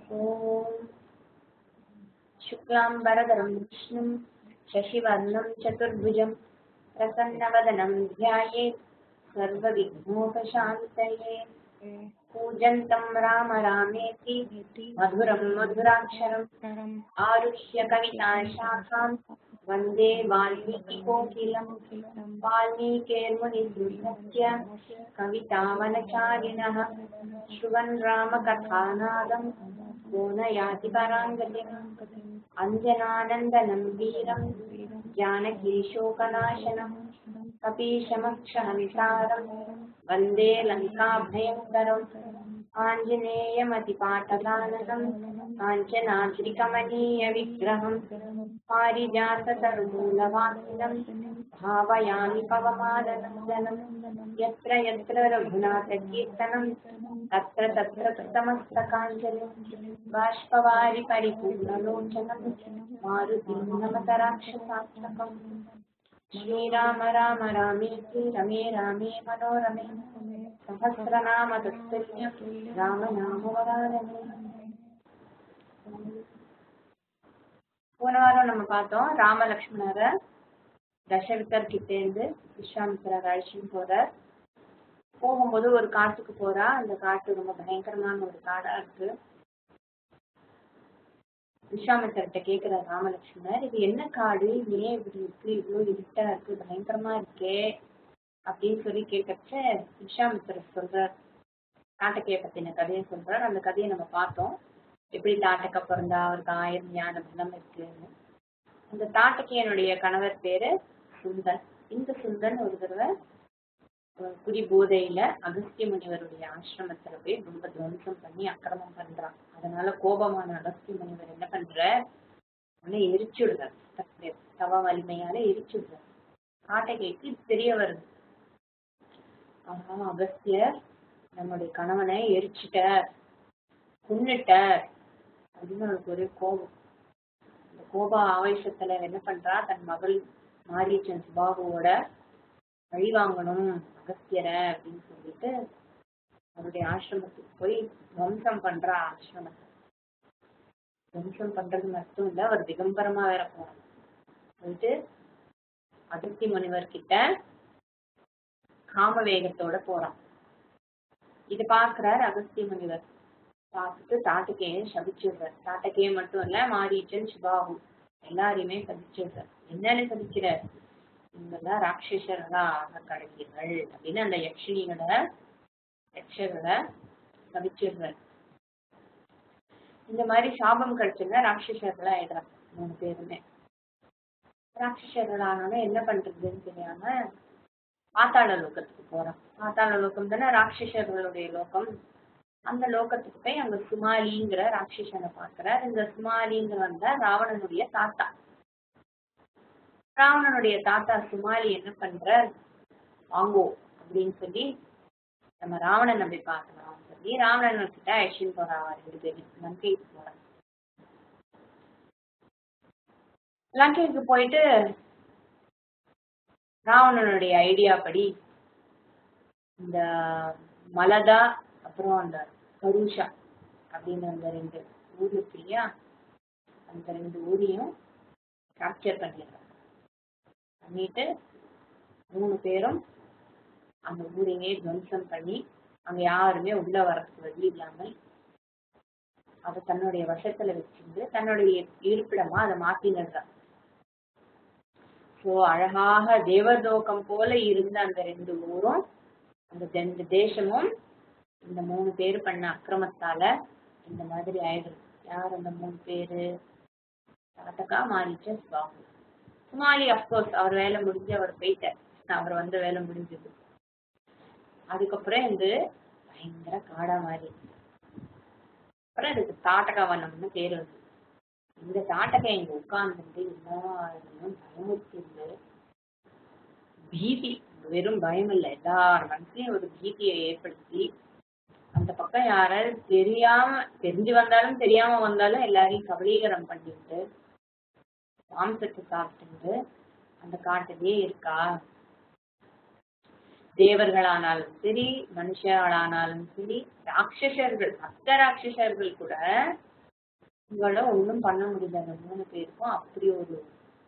ॐ शुक्लाम्बरधरं विष्णुं शशिवर्णं चतुर्भुजं प्रसन्नवदनं ध्यायेत् सर्वविघ्नोपशान्तये पूजन्तं राम रामेति मधुरं मधुराक्षरम् आरुह्य कविताशाखां वन्दे वाल्मीकिकोकिलं वाल्मीकेर्मुनिसुरस्य कवितावनचारिणः शृण्वन् रामकथानादं को न याति पराङ्गतिम् अञ्जनानन्दनं वीरं जानकीशोकनाशनं कपीशमक्षहनिसारं वन्दे लङ्काभयङ्करम् आञ्जनेयमतिपाटलाननं काञ्चनाद्रिकमनीयविग्रहं पारिजाततरुमूलवासिनं भावयामि पवमाननन्दनं यत्र यत्र रघुनाथकीर्तनं तत्र तत्र कृतमस्तकाञ्जलिं बाष्पवारि परिपूर्णलोचनं मारुतिं नमत राक्षसात्मकम् श्रीराम राम रामेति रमे रामे मनोरमे सहस्रनाम तत्सल्यं ராமநாமவரானமே போன வாரம் நம்ம பார்த்தோம் ராம லக்ஷ்மணரை தசரதர் கிட்ட இருந்து விஸ்வாமித்திரர் அழைச்சின்னு போறார் போகும்போது ஒரு காட்டுக்கு போறா அந்த காட்டு ரொம்ப பயங்கரமான ஒரு காடா இருக்கு விஸ்வாமித்திரர்கிட்ட கேக்குறார் ராமலட்சுமணர் இது என்ன காடு ஏன் இப்படி இருக்கு இவ்வளவு இருட்டா இருக்கு பயங்கரமா இருக்கே அப்படின்னு சொல்லி கேட்கச்ச விஸ்வாமித்திரர் சொல்றார் தாட்டக்கைய பத்தின கதையை சொல்றார் அந்த கதையை நம்ம பார்த்தோம் எப்படி தாட்டக்க பிறந்தா அவருக்கு ஆயிரம் ஞான பலம் இருக்குன்னு அந்த தாட்டக்கையனுடைய கணவர் பேரு சுந்தன் இந்த சுந்தன் ஒரு தடவை குடி போதையில அகஸ்திய முனிவருடைய ஆசிரமத்துல போய் ரொம்ப துவம்சம் பண்ணி அக்கிரமம் பண்றான் அதனால கோபமான அகஸ்திய முனிவர் என்ன பண்ற உடனே எரிச்சுடுறார் தவ வலிமையால எரிச்சுடுறார் காட்டைக்கு தெரிய வருது ஆனா அகஸ்தியர் நம்முடைய கணவனை எரிச்சிட்டார் கொன்னுட்டார் அப்படின்னு அவருக்கு ஒரே கோபம் அந்த கோப ஆவேசத்துல என்ன பண்றா தன் மகள் மாரீச்சன் சுபாகுவோட வழி வாங்கணும் அகஸ்தியரை அப்படின்னு சொல்லிட்டு அவருடைய ஆசிரமத்துக்கு போய் துவம்சம் பண்றா ஆசிரமத்தை துவம்சம் பண்றது மட்டும் இல்ல அவர் திகம்பரமா வேற போறார் போயிட்டு அகஸ்தி முனிவர் கிட்ட காம வேகத்தோட போறான் இது பாக்குறார் அகஸ்திய முனிவர் பார்த்துட்டு தாட்டக்கையை சபிச்சிடுறார் தாட்டக்கையை மட்டும் இல்ல மாரீச்சன் சிபாகு எல்லாரையுமே சபிச்சிடுறார் என்னன்னு சபிக்கிறார் இவங்கெல்லாம் ராட்சசர்களா ஆக கடவீர்கள் அப்படின்னு அந்த யக்ஷினிகளை யக்ஷர்களை சபிச்சிடுறார் இந்த மாதிரி சாபம் கிடைச்சிருந்தா ராட்சசர்களா ஆயிடுறாங்க மூணு பேருமே ராட்சசர்கள் ஆனாலும் என்ன பண்றதுன்னு தெரியாம பாத்தாள லோகத்துக்கு போறான் பாத்தாள லோகம் தானே ராட்சசர்களுடைய லோகம் அந்த லோகத்துக்கு போய் அங்க சுமாலிங்கிற ராட்சசனை பாக்குறார் இந்த சுமாலிங்கிற வந்த ராவணனுடைய தாத்தா ராவணனுடைய தாத்தா சுமாலி என்ன பண்ற வாங்கோ அப்படின்னு சொல்லி நம்ம ராவணன் நம்பி பார்க்கலாம் சொல்லி ராவணன் கிட்ட அழிச்சுன்னு போறா ரெண்டு பேரும் லங்கைக்கு போறான் லங்கைக்கு போயிட்டு ராவணனுடைய ஐடியா படி இந்த மலதா அப்புறம் அந்த கருஷா அப்படின்னு அந்த ரெண்டு ஊர் இருக்கு இல்லையா அந்த ரெண்டு ஊரையும் கேப்சர் பண்ணிடுறாங்க பண்ணிட்டு மூணு பேரும் அந்த ஊரையே துவம்சம் பண்ணி அங்க யாருமே உள்ள வரதுக்கு வழி இல்லாமல் அதை தன்னுடைய வசத்துல வச்சிருந்து தன்னுடைய இருப்பிடமா அதை மாத்தினுடுறான் ஸோ அழகாக தேவலோகம் போல இருந்த அந்த ரெண்டு ஊரும் அந்த ரெண்டு தேசமும் இந்த மூணு பேர் பண்ண அக்கிரமத்தால இந்த மாதிரி ஆயிடுது யார் அந்த மூணு பேரு தாத்தகா மாறிச்ச சுவாமி சுமாலி அப்கோர்ஸ் அவர் வேலை முடிஞ்சு அவர் போயிட்டார் அவர் வந்த வேலை முடிஞ்சது அதுக்கப்புறம் இது பயங்கர காடா மாறி அப்புறம் இதுக்கு தாட்டகா வனம்னு பேர் வந்து இந்த தாட்டகை இங்க உட்கார்ந்துட்டு எல்லாரையும் பயமுறுத்திருந்து பீதி வெறும் பயம் இல்லை எல்லார் மனசுலயும் ஒரு பீதியை ஏற்படுத்தி அந்த பக்கம் யாராவது தெரியாம தெரிஞ்சு வந்தாலும் தெரியாம வந்தாலும் எல்லாரையும் கபலீகரம் பண்ணிட்டு மாம்சத்தை சாப்பிட்டு அந்த காட்டிலேயே இருக்கா தேவர்களானாலும் சரி மனுஷர்களானாலும் சரி ராட்சசர்கள் அத்த ராட்சசர்கள் கூட இவள ஒண்ணும் பண்ண முடியல அந்த மூணு பேருக்கும் அப்படி ஒரு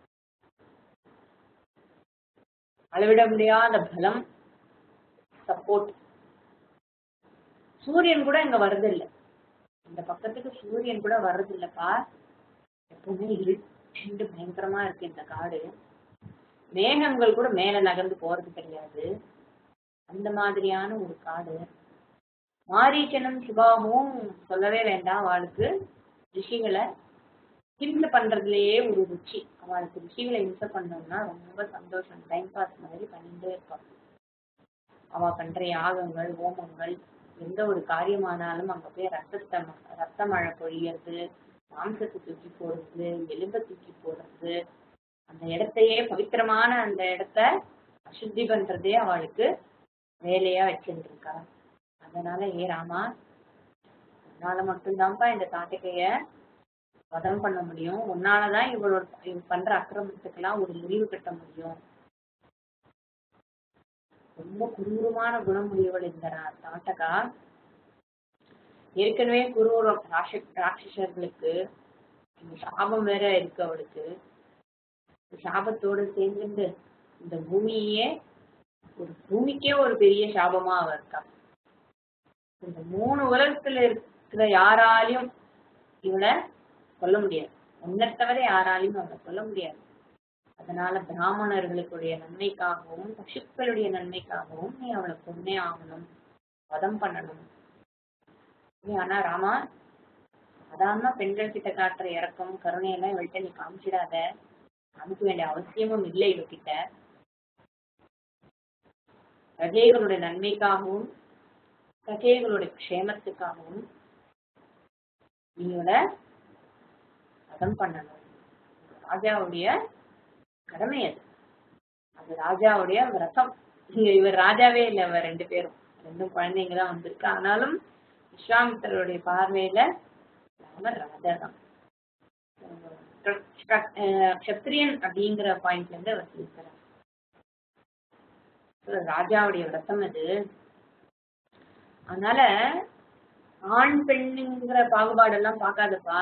அளவிட முடியாத பலம் சப்போர்ட் சூரியன் கூட இங்க வர்றதில்ல இந்த பக்கத்துக்கு சூரியன் கூட வர்றதில்லப்பா எப்பவுமே இருட்டு பயங்கரமா இருக்கு இந்த காடு மேகங்கள் கூட மேல நகர்ந்து போறது கிடையாது அந்த மாதிரியான ஒரு காடு மாரீச்சனும் சுபாவும் சொல்லவே வேண்டாம் அவளுக்கு ரிஷிகளை ஹிம்சை பண்றதுலயே ஒரு ருச்சி அவளுக்கு ரிஷிகளை ஹிம்சை பண்ணோம்னா ரொம்ப சந்தோஷம் டைம் பாஸ் மாதிரி பண்ணிட்டே இருப்பாள் அவ பண்ற யாகங்கள் ஹோமங்கள் எந்த ஒரு காரியமானாலும் அங்க போய் ரத்தத்தை ரத்த மழை பொழியறது மாம்சத்தை தூக்கி போடுறது எலும்பை தூக்கி போடுறது அந்த இடத்தையே பவித்திரமான அந்த இடத்த அசுத்தி பண்றதே அவளுக்கு வேலையா வச்சுட்டு இருக்கா அதனால ஏ ராமா உன்னால மட்டும்தான்ப்பா இந்த காட்டுக்கைய வதம் பண்ண முடியும் உன்னாலதான் இவளோட இவ பண்ற அக்கிரமத்துக்கெல்லாம் ஒரு முடிவு கட்ட முடியும் ரொம்ப குரூரமான குணமுடையவள் இந்த ரா- தாட்டகா ஏற்கனவே குரூரம் ராட்ச ராட்சசர்களுக்கு இந்த சாபம் வேற இருக்கு அவளுக்கு இந்த சாபத்தோட சேர்ந்துட்டு இந்த பூமியே ஒரு பூமிக்கே ஒரு பெரிய சாபமா அவ இருக்கா இந்த மூணு உலகத்துல இருக்கிற யாராலையும் இவளை கொல்ல முடியாது உன்னை தவிர யாராலையும் அவளை கொல்ல முடியாது அதனால பிராமணர்களுடைய நன்மைக்காகவும் பசுக்களுடைய நன்மைக்காகவும் நீ அவளை கொன்னே ஆகணும் வதம் பண்ணணும் நீ ஆனா ராமா சாதாரண பெண்கள் கிட்ட காட்டுற இறக்கம் கருணையெல்லாம் இவள்கிட்ட நீ காமிச்சிடாத காமிக்க வேண்டிய அவசியமும் இல்லை இவகிட்ட பிரஜைகளுடைய நன்மைக்காகவும் பிரஜைகளுடைய க்ஷேமத்துக்காகவும் நீயோட வதம் பண்ணணும் ராஜாவுடைய கடமை அது அது ராஜாவுடைய விரதம் இங்க இவர் ராஜாவே இல்லை இவர் ரெண்டு பேரும் ரெண்டும் குழந்தைங்க தான் வந்திருக்கு ஆனாலும் விஸ்வாமித்தருடைய பார்வையில ராமர் ராஜா தான் கத்திரியன் அப்படிங்கிற பாயிண்ட்ல இருந்து அவர் பேசுறார் So, ராஜாவுடைய விரதம் அது அதனால ஆண் பெண்ணுங்கிற பாகுபாடெல்லாம் பார்க்காதப்பா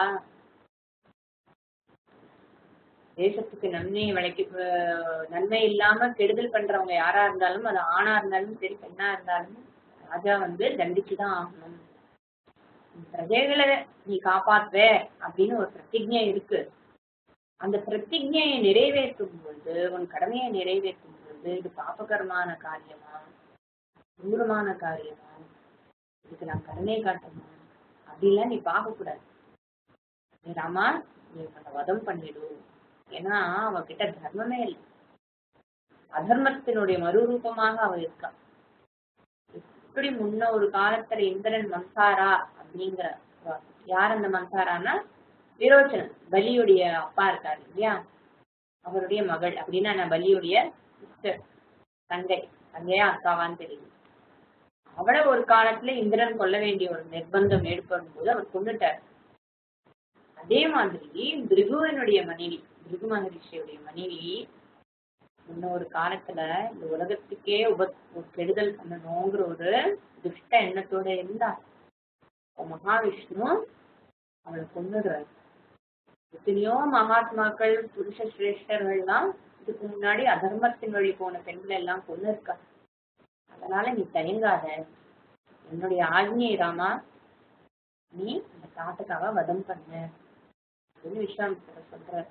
தேசத்துக்கு நன்மை விளைக்கு அஹ் நன்மை இல்லாம கெடுதல் பண்றவங்க யாரா இருந்தாலும் அது ஆணா இருந்தாலும் சரி பெண்ணா இருந்தாலும் ராஜா வந்து தண்டிச்சுதான் ஆகணும் உன் பிரஜைகளை நீ காப்பாத்துவே அப்படின்னு ஒரு பிரதிஜை இருக்கு அந்த பிரதிஜையை நிறைவேற்றும் பொழுது உன் கடமையை நிறைவேற்றும் பொழுது இது பாபகரமான காரியமா தூரமான காரியமா இதுக்கு நான் கருணை காட்டணும் அப்படிலாம் நீ பார்க்க கூடாது நீ ராமா நீ அவனை வதம் பண்ணிடு ஏன்னா அவகிட்ட தர்மமே இல்லை அதர்மத்தினுடைய மறுரூபமாக அவ இருக்கா எப்படி முன்ன ஒரு காலத்துல இந்திரன் மன்சாரா அப்படிங்கிற வ- யார் அந்த மன்சாரான்னா விரோச்சனன் பலியுடைய அப்பா இருக்காரு இல்லையா அவருடைய மகள் அப்படின்னா நான் பலியுடைய சிஸ்டர் தங்கை தங்கையா அக்காவான்னு தெரியுது அவளை ஒரு காலத்துல இந்திரன் கொல்ல வேண்டிய ஒரு நிர்பந்தம் ஏற்படும் போது அவர் கொண்டுட்டார் அதே மாதிரி பிருகுவனுடைய மனைவி பிருகு மகரிஷியுடைய மனைவி இன்னொரு காலத்துல இந்த உலகத்துக்கே உப ஒரு கெடுதல் பண்ணணுங்கிற ஒரு துஷ்ட எண்ணத்தோட இருந்தா அப்ப மகாவிஷ்ணு அவளை கொன்னுடுறாரு எத்தனையோ மகாத்மாக்கள் புருஷ சிரேஷ்டர்கள்லாம் இதுக்கு முன்னாடி அதர்மத்தின் வழி போன பெண்கள் எல்லாம் கொண்டு இருக்கா அதனால நீ தயங்காத என்னுடைய ஆజ్ఞை ராமா நீ அந்த காட்டுக்காக வதம் பண்ணு அப்படின்னு விஸ்வாமித்திரர் சொல்றாரு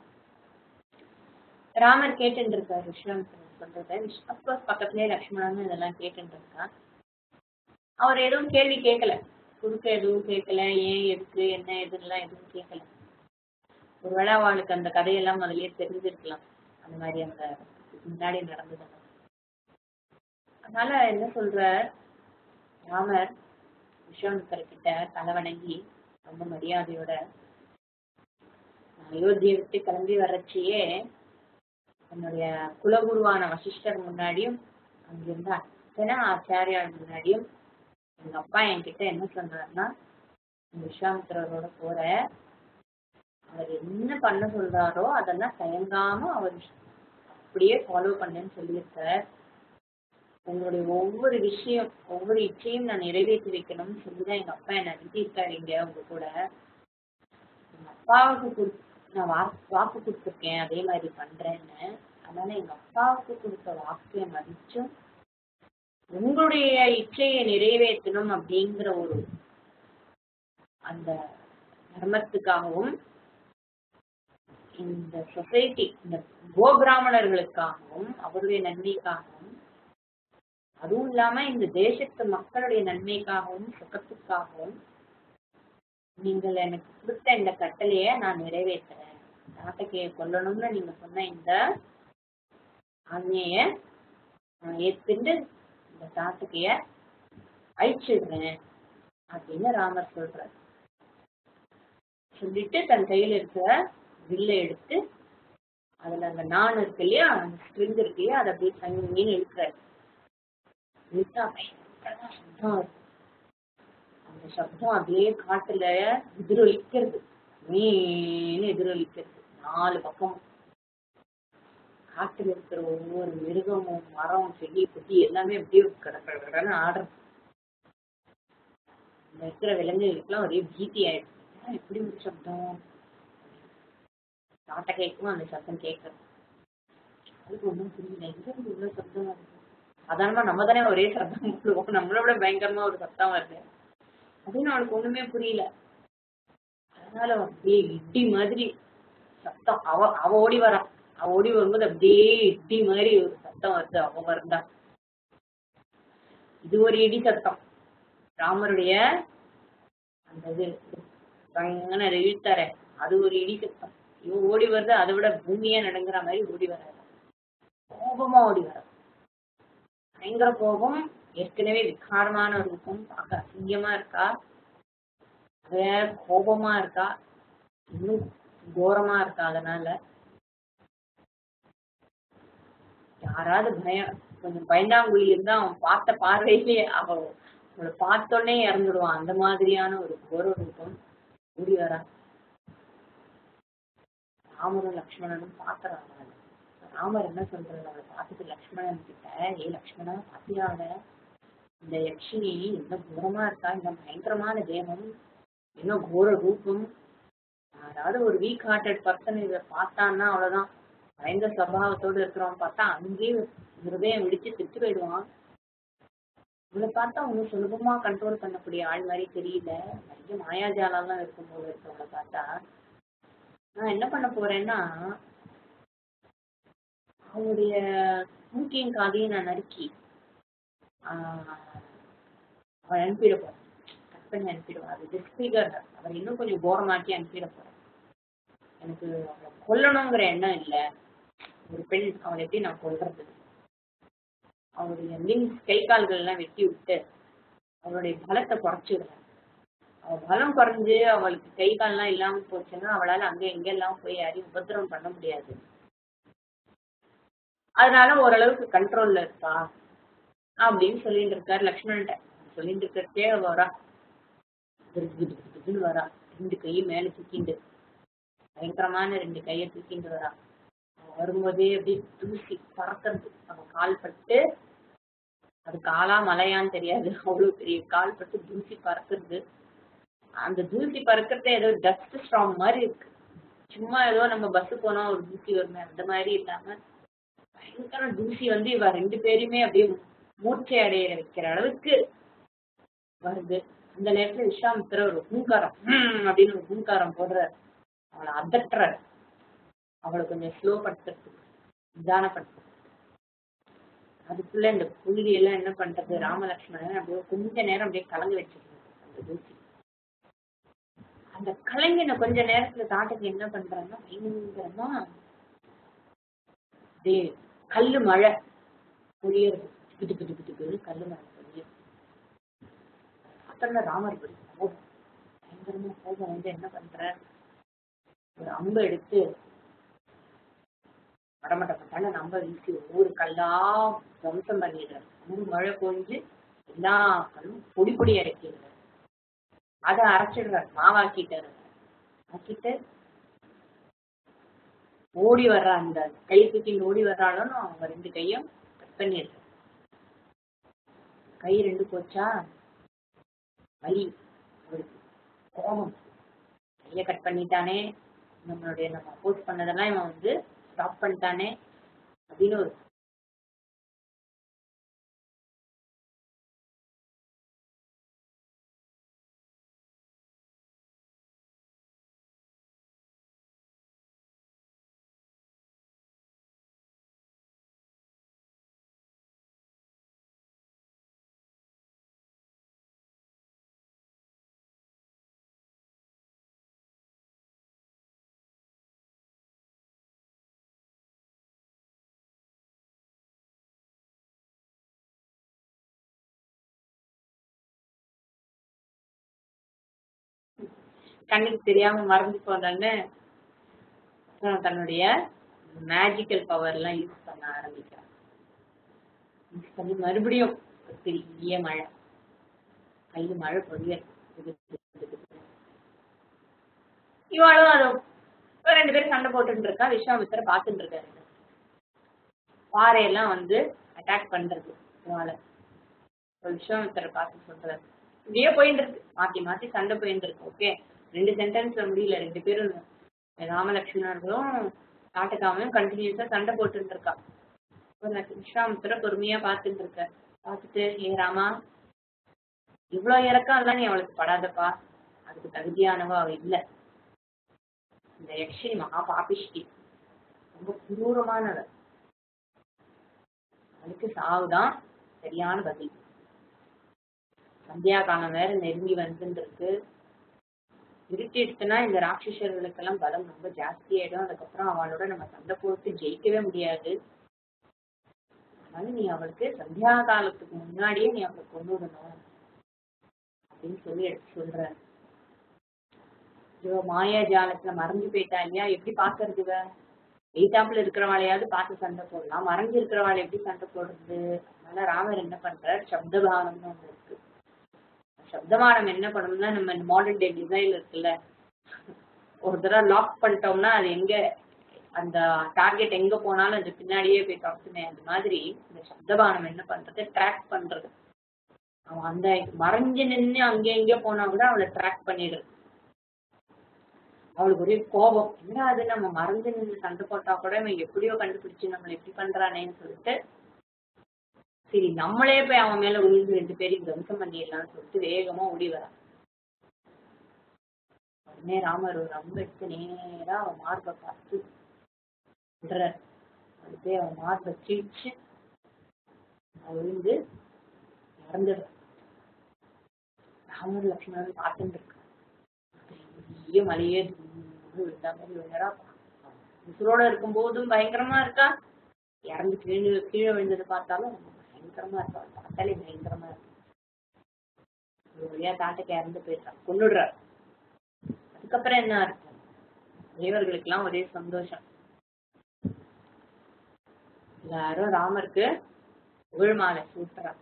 ராமர் கேட்டுட்டு இருக்காரு விஸ்வாமித்திரர் சொல்றத அப்கோர்ஸ் பக்கத்துலயே லக்ஷ்மணன் இதெல்லாம் கேட்டுட்டு இருக்கான் அவர் எதுவும் கேள்வி கேட்கல குறுக்க எதுவும் கேட்கல ஏன் எதுக்கு என்ன எதுலாம் எதுவும் கேட்கல ஒருவேளை அவளுக்கு அந்த கதையெல்லாம் முதல்லயே தெரிஞ்சிருக்கலாம் அந்த மாதிரி அந்த இதுக்கு முன்னாடி நடந்தது அதனால என்ன சொல்ற ராமர் விஸ்வாமித்தர் கிட்ட தலை வணங்கி ரொம்ப மரியாதையோட நான் அயோத்தியை விட்டு கிளம்பி வர்றச்சையே என்னுடைய குலகுருவான வசிஷ்டர் முன்னாடியும் அங்கிருந்த அத்தனை ஆச்சாரியார் முன்னாடியும் எங்க அப்பா என்கிட்ட என்ன சொன்னார்னா நீ விஸ்வாமித்திரரோட போற அவர் என்ன பண்ண சொல்றாரோ அதெல்லாம் தயங்காம அவர் அப்படியே ஃபாலோ பண்ணுன்னு சொல்லியிருக்கார் உங்களுடைய ஒவ்வொரு விஷயம் ஒவ்வொரு இச்சையும் நான் நிறைவேற்றி வைக்கணும்னு சொல்லிதான் எங்க அப்பா என்னை அனுப்பியிருக்காரு இங்க உங்க கூட அப்பாவுக்கு கொடு நான் வா வாக்கு கொடுத்துருக்கேன் அதே மாதிரி பண்றேன்னு அதனால எங்க அப்பாவுக்கு கொடுத்த வாக்கை மதிச்சும் உங்களுடைய இச்சையை நிறைவேற்றணும் அப்படிங்கிற ஒரு அந்த தர்மத்துக்காகவும் இந்த சொசைட்டி இந்த கோபிராமணர்களுக்காகவும் அவருடைய நன்மைக்காகவும் அதுவும் இல்லாம இந்த தேசத்து மக்களுடைய நன்மைக்காகவும் சுகத்துக்காகவும் நீங்கள் எனக்கு கொடுத்த இந்த கட்டளைய நான் நிறைவேற்றுறேன் நாட்டக்கைய கொல்லணும்னு நீங்க சொன்ன இந்த ஆజ్ఞைய நான் ஏத்துண்டு இந்த சாட்டுக்கைய அழிச்சிடுறேன் அப்படின்னு ராமர் சொல்றார் சொல்லிட்டு தன் கையில இருக்கிற வில்லை எடுத்து அதுல அந்த நான் இருக்கு இல்லையா அந்த ஸ்ட்ரிங் இருக்கு இல்லையா அதை அப்படியே தங்கின்னு இழுக்கிறார் இழுத்தா பயங்கரமா சத்தம் வருது அந்த சத்தம் அப்படியே காட்டுல எதிரொலிக்கிறது மீன் எதிரொலிக்கிறது நாலு பக்கம் காட்டுல இருக்கிற ஒவ்வொரு மிருகமும் மரம் செடி கொடி எல்லாமே அப்படியே கடற்கடன்னு ஆடுறது இந்த இருக்கிற விலங்குகளுக்கெல்லாம் ஒரே பீதி ஆயிடுச்சு ஏன் இப்படி ஒரு சப்தம் நாட்டை கேட்கும் அந்த சத்தம் கேட்கறது அதுக்கு ஒன்றும் புரியல எங்க இருந்து இவ்வளவு சத்தம் வருது சாதாரணமா நம்ம தானே ஒரே சத்தம் போடுவோம் நம்மளோட பயங்கரமா ஒரு சத்தம் வருது அப்படின்னு அவனுக்கு ஒண்ணுமே புரியல அதனால அவன் அப்படியே இடி மாதிரி சத்தம் அவ அவ ஓடி வரான் அவ ஓடி வரும்போது அப்படியே இடி மாதிரி ஒரு சத்தம் வருது அவ வருந்தா இது ஒரு இடி சத்தம் ராமருடைய அந்த இது பயங்கர இழுத்தார அது ஒரு இடி சத்தம் இவன் ஓடி வருது அதை விட பூமியே நடுங்குற மாதிரி ஓடி வர்றாரு கோபமா ஓடி வர பயங்கர கோபம் ஏற்கனவே விகாரமான ஒரு ரூபம் பார்க்க அசிங்கமா இருக்கா வேற கோபமா இருக்கா இன்னும் கோரமா இருக்கா அதனால யாராவது பயம் கொஞ்சம் பயந்தாங்குழி இருந்தா அவன் பார்த்த பார்வையிலே அவ அவளை பார்த்தோன்னே இறந்துடுவான் அந்த மாதிரியான ஒரு கோர ரூபம் ஓடி வரா ராமரும் லக்ஷ்மணனும் பாக்குறாங்க ராமர் என்ன சொல்றாரு அவளை பார்த்துட்டு லக்ஷ்மணன் கிட்ட ஏ லக்ஷ்மணா பாத்தியா அவளை இந்த யக்ஷினி என்ன கோரமா இருக்கா இந்த பயங்கரமான தேகம் என்ன கோர ரூபம் யாராவது ஒரு வீக் ஹார்ட்டட் பர்சன் இதை பார்த்தான்னா அவ்வளவுதான் பயங்கர சபாவத்தோடு இருக்கிறவன் பார்த்தா அங்கேயே ஹிருதயம் விடிச்சு செத்து போயிடுவான் இவளை பார்த்தா ஒன்றும் சுலபமா கண்ட்ரோல் பண்ணக்கூடிய ஆள் மாதிரி தெரியல நிறைய மாயாஜாலாம் இருக்கும் போல இருக்கு அவளை பார்த்தா நான் என்ன பண்ண போறேன்னா அவனுடைய மூக்கையும் காதையும் நான் நறுக்கி ஆஹ் அவன் அனுப்பிட போறேன் கட் பண்ணி அனுப்பிடுவான் அது டிஸ்பிகர் அவர் இன்னும் கொஞ்சம் கோரமாக்கி அனுப்பிட போறேன் எனக்கு அவளை கொல்லணுங்கிற எண்ணம் இல்லை ஒரு பெண் அவளை எப்படி நான் கொல்றது அவளுடைய லிங்ஸ் கை கால்கள் எல்லாம் வெட்டி விட்டு அவளுடைய பலத்தை குறைச்சிடுறேன் அவள் பலம் குறைஞ்சு அவளுக்கு கை கால்லாம் இல்லாம போச்சுன்னா அவளால அங்க எங்கெல்லாம் போய் யாரையும் உபத்திரவம் பண்ண முடியாது அதனால ஓரளவுக்கு கண்ட்ரோல்ல இருக்கா அப்படின்னு சொல்லிட்டு இருக்காரு லக்ஷ்மணன்ட்ட சொல்லிட்டு இருக்கிறதே வரா திருக்கு திருக்கு திக்குன்னு வரா ரெண்டு கையும் மேல தூக்கிண்டு பயங்கரமான ரெண்டு கையை தூக்கிட்டு வரா அவ வரும்போதே அப்படியே தூசி பறக்கிறது அவன் கால் பட்டு அது காலா மலையான்னு தெரியாது அவ்வளவு பெரிய கால் பட்டு தூசி பறக்கிறது அந்த தூசி பறக்கிறதே ஏதோ டஸ்ட் ஸ்ட்ராங் மாதிரி இருக்கு சும்மா ஏதோ நம்ம பஸ் போனா ஒரு தூசி வருமே அந்த மாதிரி இல்லாம பயங்கர தூசி வந்து இவ ரெண்டு பேருமே அப்படியே மூர்ச்சை அடைய வைக்கிற அளவுக்கு வருது அந்த நேரத்துல விஸ்வாமித்திர ஒரு பூங்காரம் ஹம் அப்படின்னு ஒரு பூங்காரம் போடுறாரு அவளை அதட்டுறாரு அவளை கொஞ்சம் ஸ்லோ படுத்துறதுக்கு நிதானப்படுத்துறது அதுக்குள்ள இந்த புழுதி எல்லாம் என்ன பண்றது ராமலட்சுமணன் அப்படியே கொஞ்ச நேரம் அப்படியே கலந்து வச்சிருந்தது அந்த தூசி அந்த கலைஞனை கொஞ்ச நேரத்துல தாட்டுக்கு என்ன பண்றாங்கன்னா பயங்கரமா அப்படியே கல்லு மழை பொழியறது திக்கு திக்கு திக்கு திக்குன்னு கல்லு மழை பொழியும் பார்த்தோம்னா ராமர் படி கோபம் பயங்கரமா கோபம் வந்து என்ன பண்ற ஒரு அம்பை எடுத்து மடமட்டப்பட்டால நம்ப வீசி ஒவ்வொரு கல்லா துவம்சம் பண்ணிடுறாரு மூணு மழை பொழிஞ்சு எல்லா கல்லும் பொடி பொடி இறக்கிடுறாரு அதை அரைச்சிடுறாரு மாவாக்கிட்டாரு ஆக்கிட்டு ஓடி வர்றா அந்த கை தூக்கிட்டு ஓடி வர்றாலும் அவங்க ரெண்டு கையும் கட் பண்ணிடுறாரு கை ரெண்டு போச்சா வலி அவருக்கு கோபம் கையை கட் பண்ணிட்டானே நம்மளுடைய நம்ம அப்போஸ் பண்ணதெல்லாம் இவன் வந்து ஸ்டாப் பண்ணிட்டானே அப்படின்னு ஒரு கண்ணுக்கு தெரியாம மறந்து போனோன்னு அப்புறம் தன்னுடைய மேஜிக்கல் பவர் எல்லாம் யூஸ் பண்ண ஆரம்பிக்கிறான் யூஸ் பண்ணி மறுபடியும் ஒரு பெரிய மழை கையில் மழை பொழிய இவாளும் அது ஒரு ரெண்டு பேரும் சண்டை போட்டுட்டு இருக்கா விஸ்வாமித்திர பார்த்துட்டு இருக்காரு பாறையெல்லாம் வந்து அட்டாக் பண்றது இவாளை இப்ப விஸ்வாமித்திர பார்த்து சொல்றாரு இப்படியே போயிட்டு இருக்கு மாத்தி மாத்தி சண்டை போயிட்டு இருக்கு ஓகே ரெண்டு சென்டென்ஸ்ல முடியல ரெண்டு பேரும் ராமலட்சுமணர்களும் நாட்டுக்காமையும் கண்டினியூஸா சண்டை போட்டுட்டு இருக்கா இப்ப நான் விஸ்வாமித்திர பொறுமையா பார்த்துட்டு இருக்க பார்த்துட்டு ஏ ராமா இவ்வளவு இறக்கம் எல்லாம் நீ அவளுக்கு படாதப்பா அதுக்கு தகுதியானவா அவ இல்ல இந்த யக்ஷினி மகா பாபிஷ்டி ரொம்ப குரூரமானவ அவளுக்கு சாவுதான் சரியான பதில் சந்தியா காலம் வேற நெருங்கி வந்துருக்கு இருட்டிடுச்சுன்னா இந்த ராட்சசர்களுக்கெல்லாம் பலம் ரொம்ப ஜாஸ்தியாயிடும் அதுக்கப்புறம் அவளோட நம்ம சண்டை போட்டு ஜெயிக்கவே முடியாது அதனால நீ அவளுக்கு சந்தியா காலத்துக்கு முன்னாடியே நீ அவளை கொண்டு விடணும் அப்படின்னு சொல்லி எடுத்து சொல்ற இவ மாயா ஜாலத்துல மறைஞ்சு போயிட்டா இல்லையா எப்படி பாக்குறது இவ எய்தாப்புல இருக்கிறவாளையாவது பார்த்து சண்டை போடலாம் மறைஞ்சு இருக்கிறவாளை எப்படி சண்டை போடுறது அதனால ராமர் என்ன பண்றார் சப்தபானம்னு ஒண்ணு இருக்கு சப்தமானம் என்ன பண்ணணும்னா நம்ம மாடர்ன் டே டிசைன் இருக்குல்ல ஒரு தடவை லாக் பண்ணிட்டோம்னா அது எங்க அந்த டார்கெட் எங்க போனாலும் அது பின்னாடியே போய் கவுத்துமே அந்த மாதிரி இந்த சப்தபானம் என்ன பண்றது ட்ராக் பண்றது அவன் அந்த மறைஞ்சு நின்று அங்கே எங்கே போனா கூட அவளை ட்ராக் பண்ணிடுறது அவளுக்கு ஒரே கோபம் என்ன அது நம்ம மறைஞ்சு நின்று சண்டை போட்டா கூட இவன் எப்படியோ கண்டுபிடிச்சு நம்மளை எப்படி பண்றானேன்னு சொல்லிட்டு சரி நம்மளே போய் அவன் மேல விழுந்து ரெண்டு பேரையும் தம்சம் பண்ணிடலாம்னு சொல்லிட்டு வேகமா ஓடி வரான் உடனே ராமர் ஒரு அம்பு எடுத்து நேரா அவன் மார்பை பார்த்து விடுறார் அது போய் அவன் மார்பை கிழிச்சு அவன் விழுந்து இறந்துடுறான் ராமர் லக்ஷ்மணன் பார்த்துட்டு இருக்கான் பெரிய மலையே விழுந்த மாதிரி விழுறா உசுரோட இருக்கும் போதும் பயங்கரமா இருக்கா இறந்து கீழே கீழே விழுந்தது பார்த்தாலும் பயங்கரமா இருக்கா பார்த்தாலே பயங்கரமா இருக்கு ஒரு வழியா தாட்டுக்கு இறந்து போயிடுறான் கொண்டுடுறார் அதுக்கப்புறம் என்ன இருக்கும் தேவர்களுக்கு எல்லாம் ஒரே சந்தோஷம் எல்லாரும் ராமருக்கு புகழ் மாலை சூட்டுறான்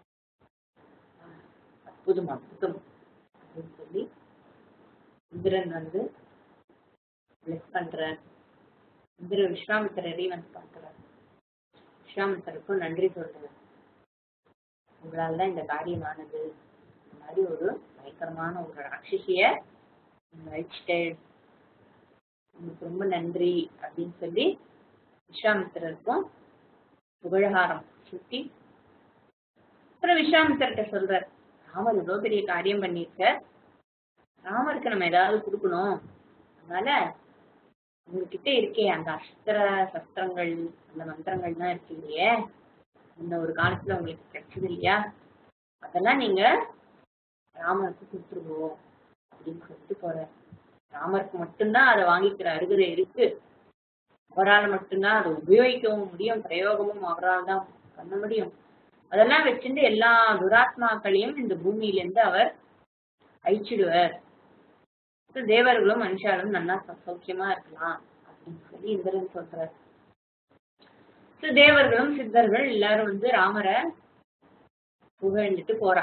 அற்புதம் அற்புதம் அப்படின்னு சொல்லி இந்திரன் வந்து பிளஸ் பண்றார் இந்திர விஸ்வாமித்திரரையும் வந்து பார்க்கிறார் விஸ்வாமித்திரருக்கும் நன்றி சொல்றார் உங்களால் தான் இந்த காரியமானது இந்த மாதிரி ஒரு பயங்கரமான ஒரு ராட்சசிய அழிச்சிட்டேன் உங்களுக்கு ரொம்ப நன்றி அப்படின்னு சொல்லி விஸ்வாமித்திரருக்கும் புகழகாரம் சுத்தி அப்புறம் விஸ்வாமித்திரர்கிட்ட சொல்றார் ராமர் இவ்வளவு பெரிய காரியம் பண்ணியிருக்க ராமருக்கு நம்ம ஏதாவது கொடுக்கணும் அதனால உங்ககிட்ட இருக்கே அந்த அஸ்திர சஸ்திரங்கள் அந்த மந்திரங்கள் தான் இருக்கு இல்லையே இந்த ஒரு காலத்துல உங்களுக்கு கிடைச்சது இல்லையா அதெல்லாம் நீங்க ராமருக்கு கொடுத்துருவோம் அப்படின்னு சொல்லிட்டு போற ராமருக்கு மட்டும்தான் அதை வாங்கிக்கிற அருகதை இருக்கு அவரால் மட்டும்தான் அதை உபயோகிக்கவும் முடியும் பிரயோகமும் அவரால் தான் பண்ண முடியும் அதெல்லாம் வச்சுட்டு எல்லா துராத்மாக்களையும் இந்த பூமியில இருந்து அவர் அழிச்சிடுவார் தேவர்களும் மனுஷாலும் நல்லா சௌ- சௌக்கியமா இருக்கலாம் அப்படின்னு சொல்லி இந்திரன் சொல்றார் So, தேவர்களும் சித்தர்கள் எல்லாரும் வந்து ராமரை புகழ்ந்துட்டு போறா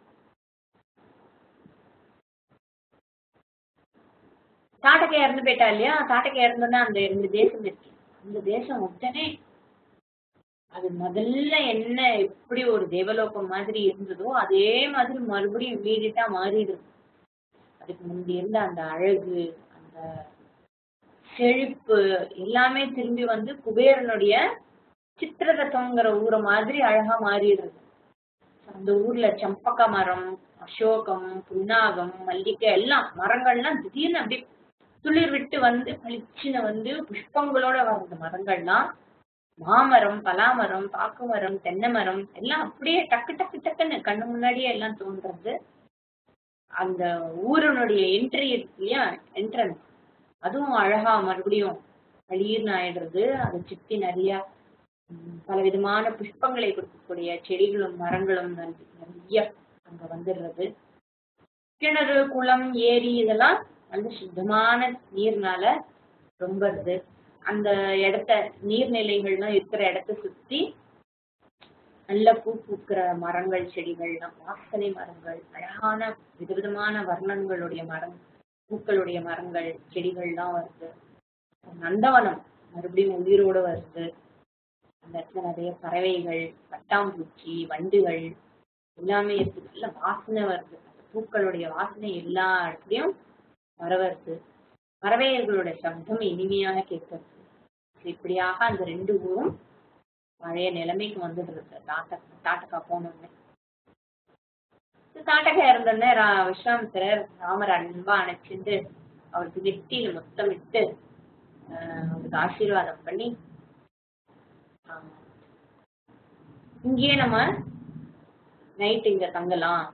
தாட்டக்கை இறந்து போயிட்டா இல்லையா தாட்டக்கை இறந்தோன்னா அந்த ரெண்டு தேசம் இருக்கு அந்த தேசம் உடனே அது முதல்ல என்ன எப்படி ஒரு தேவலோகம் மாதிரி இருந்ததோ அதே மாதிரி மறுபடியும் இம்மீடியட்டா மாறிடுது அதுக்கு முந்தி இருந்த அந்த அழகு அந்த செழிப்பு எல்லாமே திரும்பி வந்து குபேரனுடைய சித்திரரசம்ங்கிற ஊரை மாதிரி அழகா மாறிடுறது அந்த ஊர்ல சம்பக மரம் அசோகம் புன்னாகம் மல்லிகை எல்லாம் மரங்கள்லாம் திடீர்னு அப்படியே துளிர் விட்டு வந்து பளிச்சுன்னு வந்து புஷ்பங்களோட வர்றது மரங்கள்லாம் மாமரம் பலாமரம் பாக்கு மரம் தென்னை மரம் எல்லாம் அப்படியே டக்கு டக்கு டக்குன்னு கண்ணு முன்னாடியே எல்லாம் தோன்றது அந்த ஊரனுடைய என்ட்ரி இருக்கு இல்லையா என்ட்ரன்ஸ் அதுவும் அழகா மறுபடியும் பளீர்னு ஆயிடுறது அதை சுத்தி நிறைய ம், பலவிதமான புஷ்பங்களை கொடுக்கக்கூடிய செடிகளும் மரங்களும் நிறைய நிறைய அங்க வந்துடுறது கிணறு குளம் ஏரி இதெல்லாம் நல்ல சுத்தமான நீர்னால ரொம்பறது அந்த இடத்த நீர்நிலைகள்லாம் இருக்கிற இடத்த சுத்தி நல்ல பூ பூக்கிற மரங்கள் செடிகள்லாம் வாசனை மரங்கள் அழகான விதவிதமான வர்ணங்களுடைய மரம் பூக்களுடைய மரங்கள் செடிகள்லாம் வருது நந்தவனம் மறுபடியும் உயிரோட வருது அந்த இடத்துல நிறைய பறவைகள் பட்டாம்பூச்சி வண்டுகள் எல்லாமே இருக்கு நல்ல வாசனை வருது அந்த பூக்களுடைய வாசனை எல்லா இடத்துலயும் வர வருது பறவைகளோட சப்தம் இனிமையாக கேட்கறது இப்படியாக அந்த ரெண்டு ஊரும் பழைய நிலைமைக்கு வந்துடுறது டாட்டா டாட்டக்கா போனோடனே தாட்டகா இருந்தோடனே ரா- விஸ்வாமித்திரர் ராமர் அன்பா அணைச்சிட்டு அவருக்கு நெத்தியில முத்தமிட்டு ஆஹ் அவருக்கு ஆசீர்வாதம் பண்ணி ஆஹ் இங்கேயே நம்ம நைட் இங்க தங்கலாம்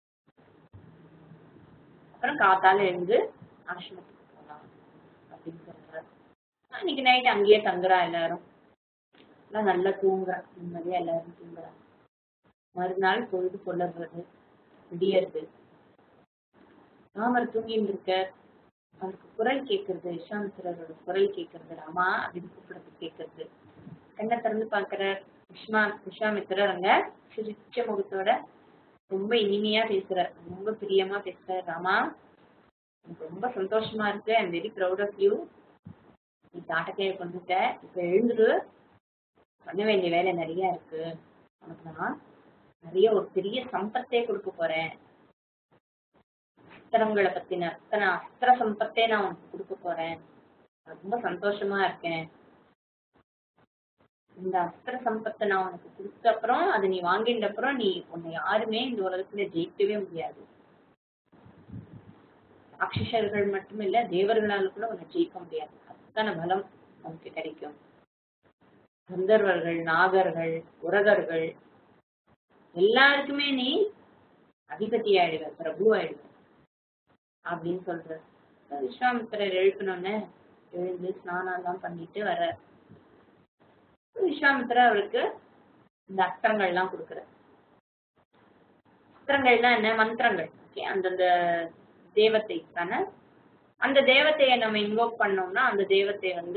அப்புறம் காத்தால எழுந்து ஆசிரமத்துக்கு போகலாம் அப்படின்னு சொல்றாரு இன்னைக்கு நைட் அங்கேயே தங்குறா எல்லாரும் எல்லாம் நல்லா தூங்குறா நிம்மதியா எல்லாரும் தூங்குறா மறுநாள் பொழுது கொள்ளறது விடியறது ராமர் தூங்கிட்டு இருக்க அவருக்கு குரல் கேட்கறது விஸ்வாமித்திரரோட குரல் கேட்கறது ராமா அப்படின்னு கூப்பிடுறது கேட்கறது கண்ணை திறந்து பாக்குற விஸ்வா விஸ்வாமித்திரர் அங்க சிரிச்ச முகத்தோட ரொம்ப இனிமையா பேசுறார் ரொம்ப பிரியமா பேசுறார் ராமா எனக்கு ரொம்ப சந்தோஷமா இருக்கு I'm very proud of you நீ தாட்டக்கையை கொண்டுட்ட இப்ப எழுந்துடு பண்ண வேண்டிய வேலை நிறைய இருக்கு உனக்கு நான் நிறைய ஒரு பெரிய சம்பத்தே கொடுக்க போறேன் அஸ்திரங்களை பத்தின அத்தனை அஸ்திர சம்பத்தே நான் உனக்கு கொடுக்க போறேன் நான் ரொம்ப சந்தோஷமா இருக்கேன் இந்த அஸ்திர சம்பத்தை நான் உனக்கு கொடுத்த அப்புறம் அதை நீ வாங்கிட்ட அப்புறம் நீ உன்னை யாருமே இந்த உலகத்துல ஜெயிக்கவே முடியாது ராட்சசர்கள் மட்டும் இல்ல தேவர்களால கூட உன்னை ஜெயிக்க முடியாது அத்தனை பலம் உனக்கு கிடைக்கும் கந்தர்வர்கள் நாகர்கள் உரகர்கள் எல்லாருக்குமே நீ அதிபதி ஆயிடுவ பிரபு ஆயிடுவ அப்படின்னு சொல்ற விஸ்வாமித்திரர் எழுப்பினோடனே எழுந்து ஸ்நானம் எல்லாம் பண்ணிட்டு வர விஸ்வாமித்திரர் அவருக்கு இந்த அஸ்திரங்கள் எல்லாம் கொடுக்குறார் அஸ்திரங்கள்னா என்ன மந்திரங்கள் ஓகே அந்தந்த தேவதைக்கான அந்த தேவதையை நம்ம இன்வோக் பண்ணோம்னா அந்த தேவதை வந்து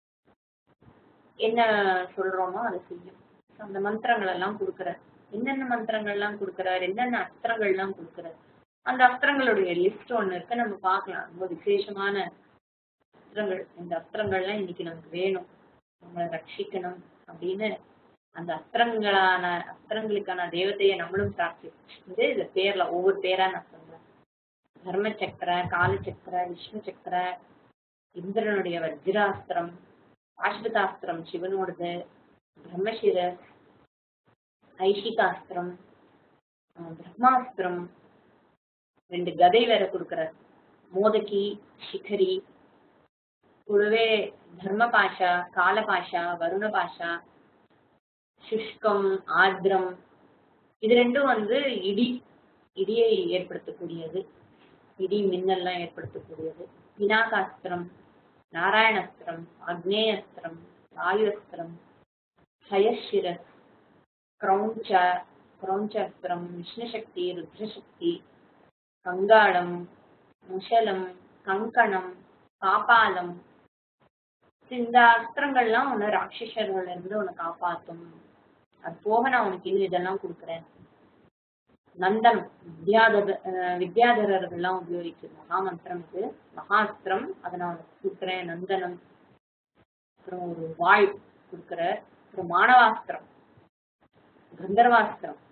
என்ன சொல்றோமோ அதை செய்யும் So, அந்த மந்திரங்கள் எல்லாம் கொடுக்குறார் என்னென்ன மந்திரங்கள் எல்லாம் கொடுக்குறார் என்னென்ன அஸ்திரங்கள் எல்லாம் கொடுக்குறார் அந்த அஸ்திரங்களுடைய லிஸ்ட் ஒண்ணு இருக்கு நம்ம பார்க்கலாம் ரொம்ப விசேஷமான அஸ்திரங்கள் இந்த அஸ்திரங்கள்லாம் இன்னைக்கு நமக்கு வேணும் நம்மளை ரட்சிக்கணும் அப்படின்னு அந்த அஸ்திரங்களான அஸ்திரங்களுக்கான தேவதையை நம்மளும் பிரார்த்திச்சு இந்த பேர்ல ஒவ்வொரு பேரா நான் சொல்றேன் தர்ம சக்கர கால சக்கர விஷ்ணு சக்கர இந்திரனுடைய வஜ்ராஸ்திரம் பாஷ்பதாஸ்திரம் சிவனோடது பிரம்மசிரஸ் ஐஷிகாஸ்திரம் ஆஹ் பிரம்மாஸ்திரம் ரெண்டு கதை வேற கொடுக்குறார் மோதகி சிகரி கூடவே தர்ம பாஷா கால பாஷா வருண பாஷா சுஷ்கம் ஆர்திரம் இது ரெண்டும் வந்து இடி இடியை ஏற்படுத்தக்கூடியது இடி மின்னல்லாம் ஏற்படுத்தக்கூடியது பினாகாஸ்திரம் நாராயணஸ்திரம் அக்னேயஸ்திரம் வாயுஸ்திரம் ஹயஷிரஸ் கிரௌஞ்ச கிரௌஞ்சாஸ்திரம் விஷ்ணுசக்தி ருத்ரசக்தி கங்காளம் முஷலம் கங்கணம் காப்பாலம் இந்த அஸ்திரங்கள்லாம் உன்னை ராட்சசர்கள்ல இருந்து உன்னை காப்பாத்தும் அது போக நான் உனக்கு இன்னும் இதெல்லாம் கொடுக்குறேன் நந்தனம் வித்யாதர அஹ் வித்யாதரர்கள்லாம் உபயோகிக்கிற மகாமந்திரம் இது மகாஸ்திரம் அதை நான் உனக்கு கொடுக்குறேன் நந்தனம் அப்புறம் ஒரு வாழ் கொடுக்குற அப்புறம் மானவாஸ்திரம் கந்தர்வாஸ்திரம்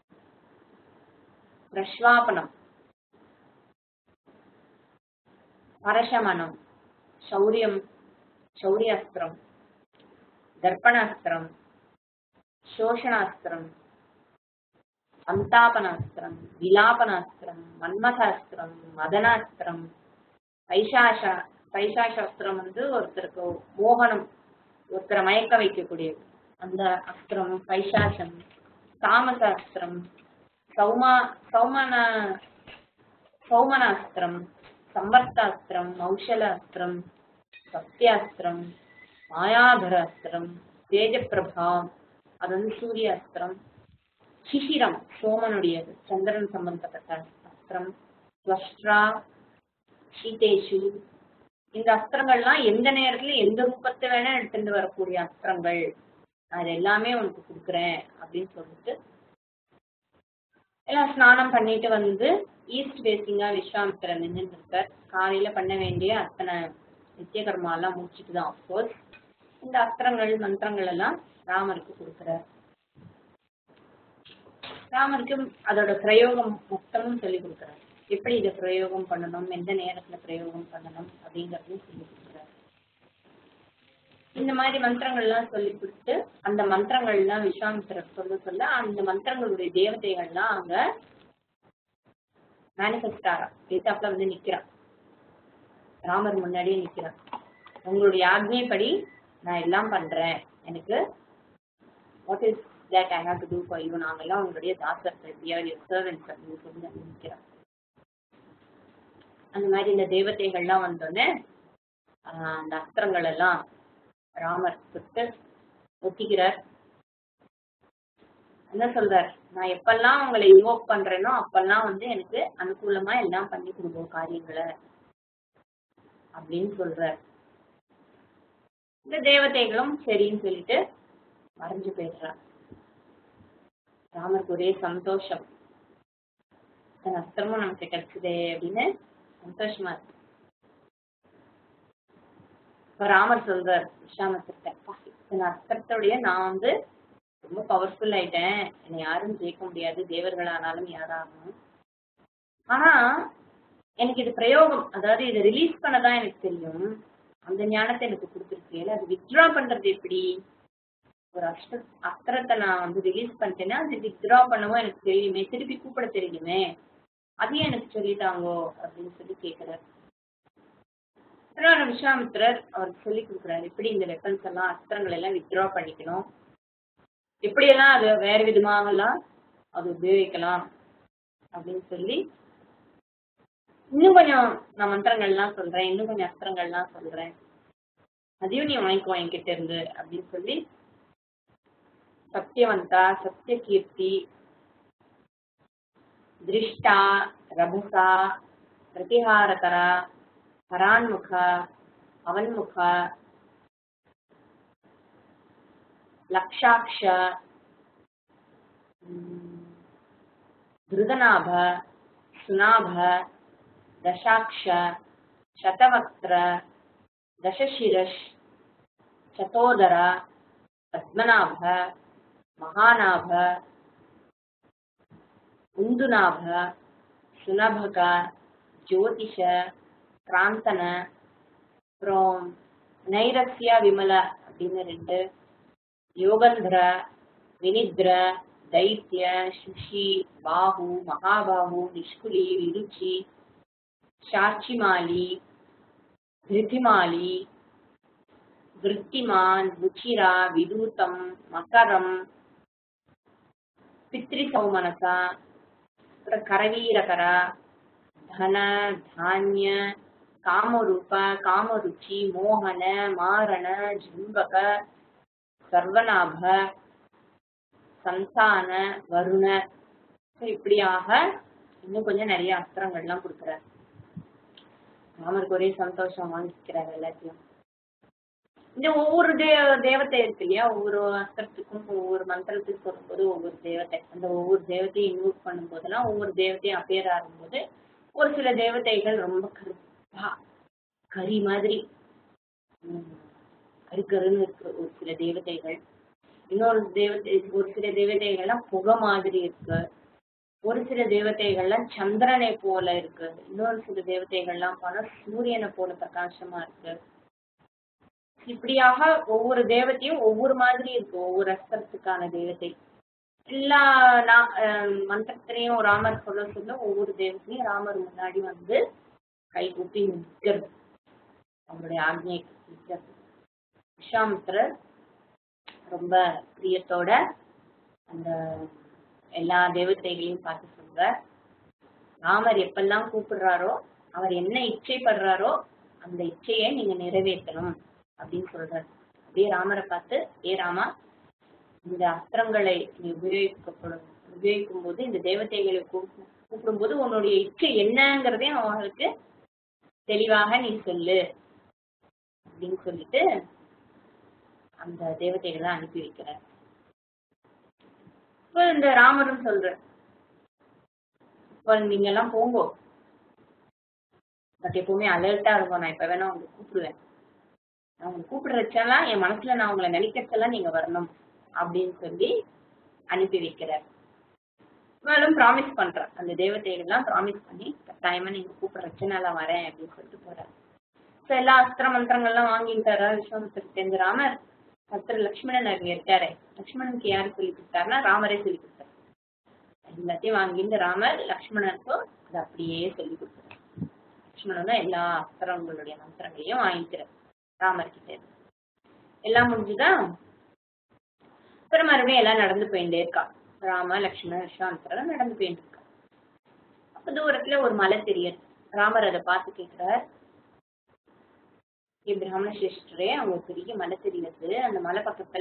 பிரஸ்வாபனம் பரசமனம் சௌரியம் சௌரியாஸ்திரம் தர்ப்பணாஸ்திரம் சோஷணாஸ்திரம் அந்தாபனாஸ்திரம் விலாபனாஸ்திரம் மன்மதாஸ்திரம் மதனாஸ்திரம் பைசாஷ பைசாசாஸ்திரம் வந்து ஒருத்தருக்கு மோகனம் ஒருத்தரை மயக்க வைக்கக்கூடியது அந்த அஸ்திரம் பைசாசம் தாமசாஸ்திரம் சௌமா சௌமன சௌமனாஸ்திரம் சம்பர்த்தாஸ்திரம் மௌஷலாஸ்திரம் சத்தியாஸ்திரம் மாயாதராஸ்திரம் தேஜப்பிரபாம் அது வந்து சூரியாஸ்திரம் சிசிரம் சோமனுடையது சந்திரன் சம்பந்தப்பட்ட அஸ்திரம் ஸ்வஷ்ட்ரா சீதேஷு இந்த அஸ்திரங்கள்லாம் எந்த நேரத்துல எந்த ரூபத்தை வேணா எடுத்துட்டு வரக்கூடிய அஸ்திரங்கள் அது எல்லாமே உனக்கு கொடுக்குறேன் அப்படின்னு சொல்லிட்டு எல்லாம் ஸ்நானம் பண்ணிட்டு வந்து ஈஸ்ட் பேசிங்கா விஸ்வாமித்திரன் நின்றுட்டு இருக்கார் காலையில பண்ண வேண்டிய அத்தனை நித்திய கர்மா எல்லாம் முடிச்சுட்டு தான் அப்கோர்ஸ் இந்த அஸ்திரங்கள் மந்திரங்கள் எல்லாம் ராமருக்கு கொடுக்குறார் ராமருக்கு அதோட பிரயோகம் மொத்தமும் சொல்லி கொடுக்குறார் எப்படி இதை பிரயோகம் பண்ணணும் எந்த நேரத்துல பிரயோகம் பண்ணணும் அப்படிங்கறதையும் சொல்லி கொடுக்குறாரு இந்த மாதிரி மந்திரங்கள்லாம் சொல்லி கொடுத்து அந்த மந்திரங்கள்லாம் விஸ்வாமித்திரர் சொல்ல சொல்ல அந்த மந்திரங்களுடைய தேவதைகள்லாம் அங்க மேனிஃபெஸ்டாரா எத்தாப்புல வந்து நிக்கிறான் ராமர் முன்னாடியே நிக்கிறான் உங்களுடைய ஆக்ஞைப்படி நான் எல்லாம் பண்றேன் எனக்கு what is that I have to do for you நாங்கெல்லாம் உங்களுடைய தாசர்கள் we are your servants அப்படின்னு சொல்லி அங்க நிக்கிறான் அந்த மாதிரி இந்த தேவதைகள்லாம் வந்தோடனே ஆஹ் அந்த அஸ்திரங்கள் எல்லாம் ராமர் தொட்டு ஒத்திக்கிறார் என்ன சொல்றார் நான் எப்பெல்லாம் உங்களை இன்வோக் பண்றேனோ அப்பெல்லாம் வந்து எனக்கு அனுகூலமா எல்லாம் பண்ணி கொடுக்கும் காரியங்களை அப்படின்னு சொல்றார் இந்த தேவதைகளும் சரின்னு சொல்லிட்டு மறைஞ்சு போயிடுறான் ராமருக்கு ஒரே சந்தோஷம் இத்தனை அஸ்திரமும் நமக்கு கிடைச்சதே அப்படின்னு சந்தோஷமா இருக்கு இப்ப ராமர் சொல்றார் விஸ்வாமித்திரத்தை "அப்பா, இத்தனை அஸ்திரத்தோடைய நான் வந்து ரொம்ப பவர்ஃபுல் ஆயிட்டேன் என்னை யாரும் ஜெயிக்க முடியாது தேவர்களானாலும் யாராகணும் ஆனா எனக்கு இது பிரயோகம் அதாவது இதை ரிலீஸ் பண்ணதான் எனக்கு தெரியும் அந்த ஞானத்தை எனக்கு கொடுத்துருக்கேன் அது வித்ட்ரா பண்றது எப்படி ஒரு அஷ்ட அஸ்திரத்தை நான் வந்து ரிலீஸ் பண்ணிட்டேன்னா அது வித்ட்ரா பண்ணவும் எனக்கு தெரியுமே திருப்பி கூப்பிட தெரியுமே அதையும் எனக்கு சொல்லிட்டாங்கோ அப்படின்னு சொல்லி கேட்கிறார் அப்புறம் விஸ்வாமித்திரர் அவருக்கு சொல்லி கொடுக்குறாரு எப்படி இந்த வெப்பன்ஸ் எல்லாம் அஸ்திரங்கள் எல்லாம் வித்ட்ரா பண்ணிக்கணும் எப்படியெல்லாம் அது வேற விதமாகலாம் அது உபயோகிக்கலாம் அப்படின்னு சொல்லி இன்னும் கொஞ்சம் நான் மந்திரங்கள்லாம் சொல்றேன் இன்னும் கொஞ்சம் அஸ்திரங்கள்லாம் சொல்றேன் அதையும் நீ வாங்கிக்கோ என்கிட்ட இருந்து அப்படின்னு சொல்லி சத்தியவந்தா சத்தியகீர்த்தி திருஷ்டா ரபசா பிரதிஹாரகரா பரான்முக அவன்முக லக்ஷாக்ஷ ம், திருதநாப சுனாப தசாக்ஷ சதவக்திர தசசிரஷ் சதோதர பத்மநாப மகாநாப உந்துநாப சுனபக ஜோதிஷ கிராந்தன அப்புறம் நைரஸ்யா விமல அப்படின்னு ரெண்டு யோகந்திர வினித்ர தைத்ய சுஷி பாஹு மகாபாஹு நிஷ்குலி விருச்சி சாட்சிமாலி திருதிமாலி விருத்திமான் ருச்சிரா விதூதம் மகரம் பித்ரிசௌமனசா அப்புறம் கரவீரகர தன தானிய காமரூப காமருச்சி மோகன மாரண ஜும்பக சர்வநாப சந்தான வருண So இப்படியாக இன்னும் கொஞ்சம் நிறைய அஸ்திரங்கள்லாம் கொடுக்குறாரு ராமருக்கு ஒரே சந்தோஷம் வாங்கிக்கிறாரு எல்லாத்தையும் இந்த ஒவ்வொரு தே தேவதை இருக்கு இல்லையா ஒவ்வொரு அஸ்திரத்துக்கும் ஒவ்வொரு மந்திரத்துக்கு சொல்லும்போது ஒவ்வொரு தேவதை அந்த ஒவ்வொரு தேவதையும் இன்வோக் பண்ணும் போதெல்லாம் ஒவ்வொரு தேவதையும் அப்பியர் ஆகும்போது ஒரு சில தேவதைகள் ரொம்ப கருப்பா கரி மாதிரி ம், கருக்கருன்னு இருக்கு ஒரு சில தேவதைகள் இன்னொரு தேவதை ஒரு சில தேவதைகள்லாம் புகை மாதிரி இருக்கு ஒரு சில தேவதைகள்லாம் சந்திரனை போல இருக்கு இன்னொரு சில தேவதைகள்லாம் போனா சூரியனை போல பிரகாசமா இருக்கு இப்படியாக ஒவ்வொரு தேவதையும் ஒவ்வொரு மாதிரி இருக்கு ஒவ்வொரு அஸ்திரத்துக்கான தேவதை எல்லா நா- அஹ் மந்திரத்திலையும் ராமர் சொல்ல சொல்ல ஒவ்வொரு தேவதையும் ராமர் முன்னாடி வந்து கை கூப்பி நிற்கிறது அவருடைய ஆజ్ఞை நிற்கிறது விஸ்வாமித்திரர் ரொம்ப பிரியத்தோட அந்த எல்லா தேவதைகளையும் பார்த்து சொல்றார் ராமர் எப்பெல்லாம் கூப்பிடுறாரோ அவர் என்ன இச்சைப்படுறாரோ அந்த இச்சையை நீங்க நிறைவேற்றணும் அப்படின்னு சொல்றார் அப்படியே ராமரை பார்த்து ஏ ராமா இந்த அஸ்திரங்களை நீ உபயோகிக்கப்படும் உபயோகிக்கும் போது இந்த தேவதைகளை கூப்பிடும் கூப்பிடும்போது உன்னுடைய இச்சை என்னங்கிறதையும் அவங்களுக்கு தெளிவாக நீ சொல்லு அப்படின்னு சொல்லிட்டு அந்த தேவதைகளை அனுப்பி வைக்கிறார் இப்போ இந்த ராமரும் சொல்ற இப்போ நீங்க எல்லாம் போங்கோ பட் எப்பவுமே அலர்ட்டா இருக்கும் நான் இப்ப வேணா உங்களை கூப்பிடுவேன் நான் உங்களை கூப்பிடுறச்செல்லாம் என் மனசுல நான் உங்களை நினைக்கிறச்செல்லாம் நீங்க வரணும் அப்படின்னு சொல்லி அனுப்பி வைக்கிறார் இவளும் ப்ராமிஸ் பண்றான் அந்த தேவதைகள்லாம் ப்ராமிஸ் பண்ணி கட்டாயமா நீங்க கூப்பிடுறச்ச நான் வரேன் அப்படின்னு சொல்லிட்டு போறாரு ஸோ எல்லா அஸ்திர மந்திரங்கள்லாம் வாங்கிட்டாரா விஸ்வாமித்திர ராமர் அஸ்திர லக்ஷ்மணன் அங்க இருக்காரு லக்ஷ்மணனுக்கு யாரு சொல்லி கொடுத்தாருன்னா ராமரே சொல்லி கொடுத்தாரு எல்லாத்தையும் வாங்கிட்டு ராமர் லக்ஷ்மணனுக்கும் அதை அப்படியே சொல்லி கொடுத்தாரு லக்ஷ்மணன் தான் எல்லா அஸ்திரங்களுடைய மந்திரங்களையும் வாங்கிக்கிறார் ராமர் கிட்ட இருந்து. எல்லாம் முடிஞ்சுதா அப்புறம் மறுபடியும் எல்லாம் நடந்து போயிட்டே இருக்கா ராம லக்ஷ்மணன் விஸ்வாமித்திரன் நடந்து போயிட்டு இருக்கா அப்ப தூரத்துல ஒரு மலை தெரியுது ராமர் அதை பார்த்து கேட்கிறார் ஏ பிராமண சிரேஷ்டரே அவங்க ஒரு பெரிய மலை தெரியுது அந்த மலை பக்கத்துல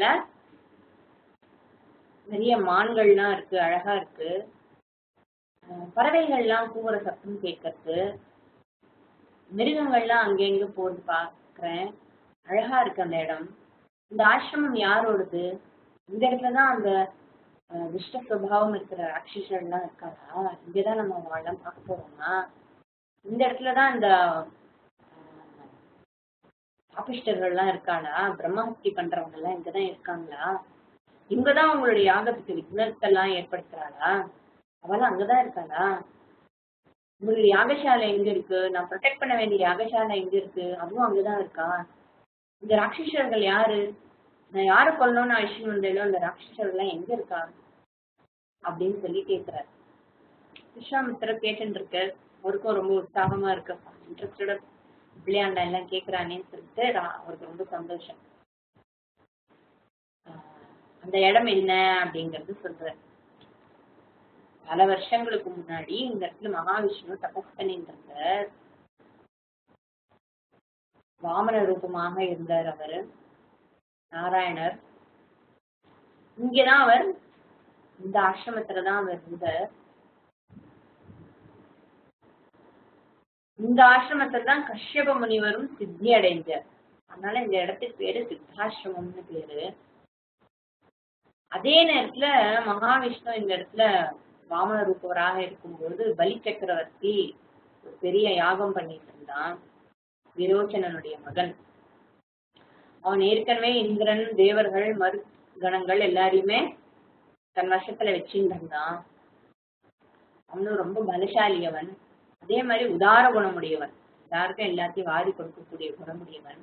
நிறைய மான்கள்லாம் இருக்கு அழகா இருக்கு அஹ் பறவைகள்லாம் கூவுற சத்தம் கேட்கறது மிருகங்கள்லாம் அங்கங்க போறது பாக்குறேன் அழகா இருக்கு அந்த இடம் இந்த ஆசிரமம் யாரோடது இந்த இடத்துல தான் அந்த அஹ், துஷ்ட சுபாவம் இருக்கிற ராட்சசர்கள்லாம் இருக்காரா இங்கதான் நம்ம வாழலாம் பார்க்க போறோமா இந்த இடத்துல தான் இந்த அஹ், பாபிஷ்டர்கள்லாம் இருக்காளா பிரம்மஹத்தி பண்றவங்க எல்லாம் இங்கதான் இருக்காங்களா இங்கதான் உங்களுடைய யாகத்துக்கு விக்னத்தெல்லாம் ஏற்படுத்துறாளா அவெல்லாம் அங்கதான் இருக்காளா உங்களுடைய யாகசாலை எங்க இருக்கு நான் ப்ரொடெக்ட் பண்ண வேண்டிய யாகசாலை எங்க இருக்கு அதுவும் அங்கதான் இருக்கா இந்த ராட்சசர்கள் யாரு நான் யாரை கொல்லணும்னு அழிச்சுட்டு வந்தேனோ அந்த ராட்சசர்கள்லாம் எங்க இருக்கா அப்படின்னு சொல்லி கேக்குறாரு விஸ்வாமித்திரர் கேட்டுட்டு இருக்கு அவருக்கும் ரொம்ப உற்சாகமா இருக்கு இன்ட்ரெஸ்டோட பிள்ளையாண்டா எல்லாம் கேக்குறானேன்னு சொல்லிட்டு ரா- அவருக்கு ரொம்ப சந்தோஷம் ஆஹ் அந்த இடம் என்ன அப்படிங்கறது சொல்றாரு பல வருஷங்களுக்கு முன்னாடி இந்த இடத்துல மகாவிஷ்ணு தபஸ் பண்ணிட்டு இருந்தார் வாமன ரூபமாக இருந்தார் அவர் நாராயணர் இங்கதான் அவர் இந்த ஆசிரமத்துல தான் அவர் இருந்தார் இந்த ஆசிரமத்துல தான் கஷ்யப முனிவரும் சித்தி அடைஞ்சார் அதனால இந்த இடத்துக்கு பேரு சித்தாசிரமம்னு பேரு அதே நேரத்துல மகாவிஷ்ணு இந்த இடத்துல வாமன ரூபவராக இருக்கும்போது பலி சக்கரவர்த்தி ஒரு பெரிய யாகம் பண்ணிட்டு இருந்தான் விரோச்சனனுடைய மகன் அவன் ஏற்கனவே இந்திரன் தேவர்கள் மரு கணங்கள் எல்லாரையுமே தன் வசத்துல வச்சுட்டு இருந்தான் அவனும் ரொம்ப பலசாலி அவன் அதே மாதிரி உதார குணமுடையவன் எல்லாருக்கும் எல்லாத்தையும் வாரி கொடுக்கக்கூடிய குணமுடையவன்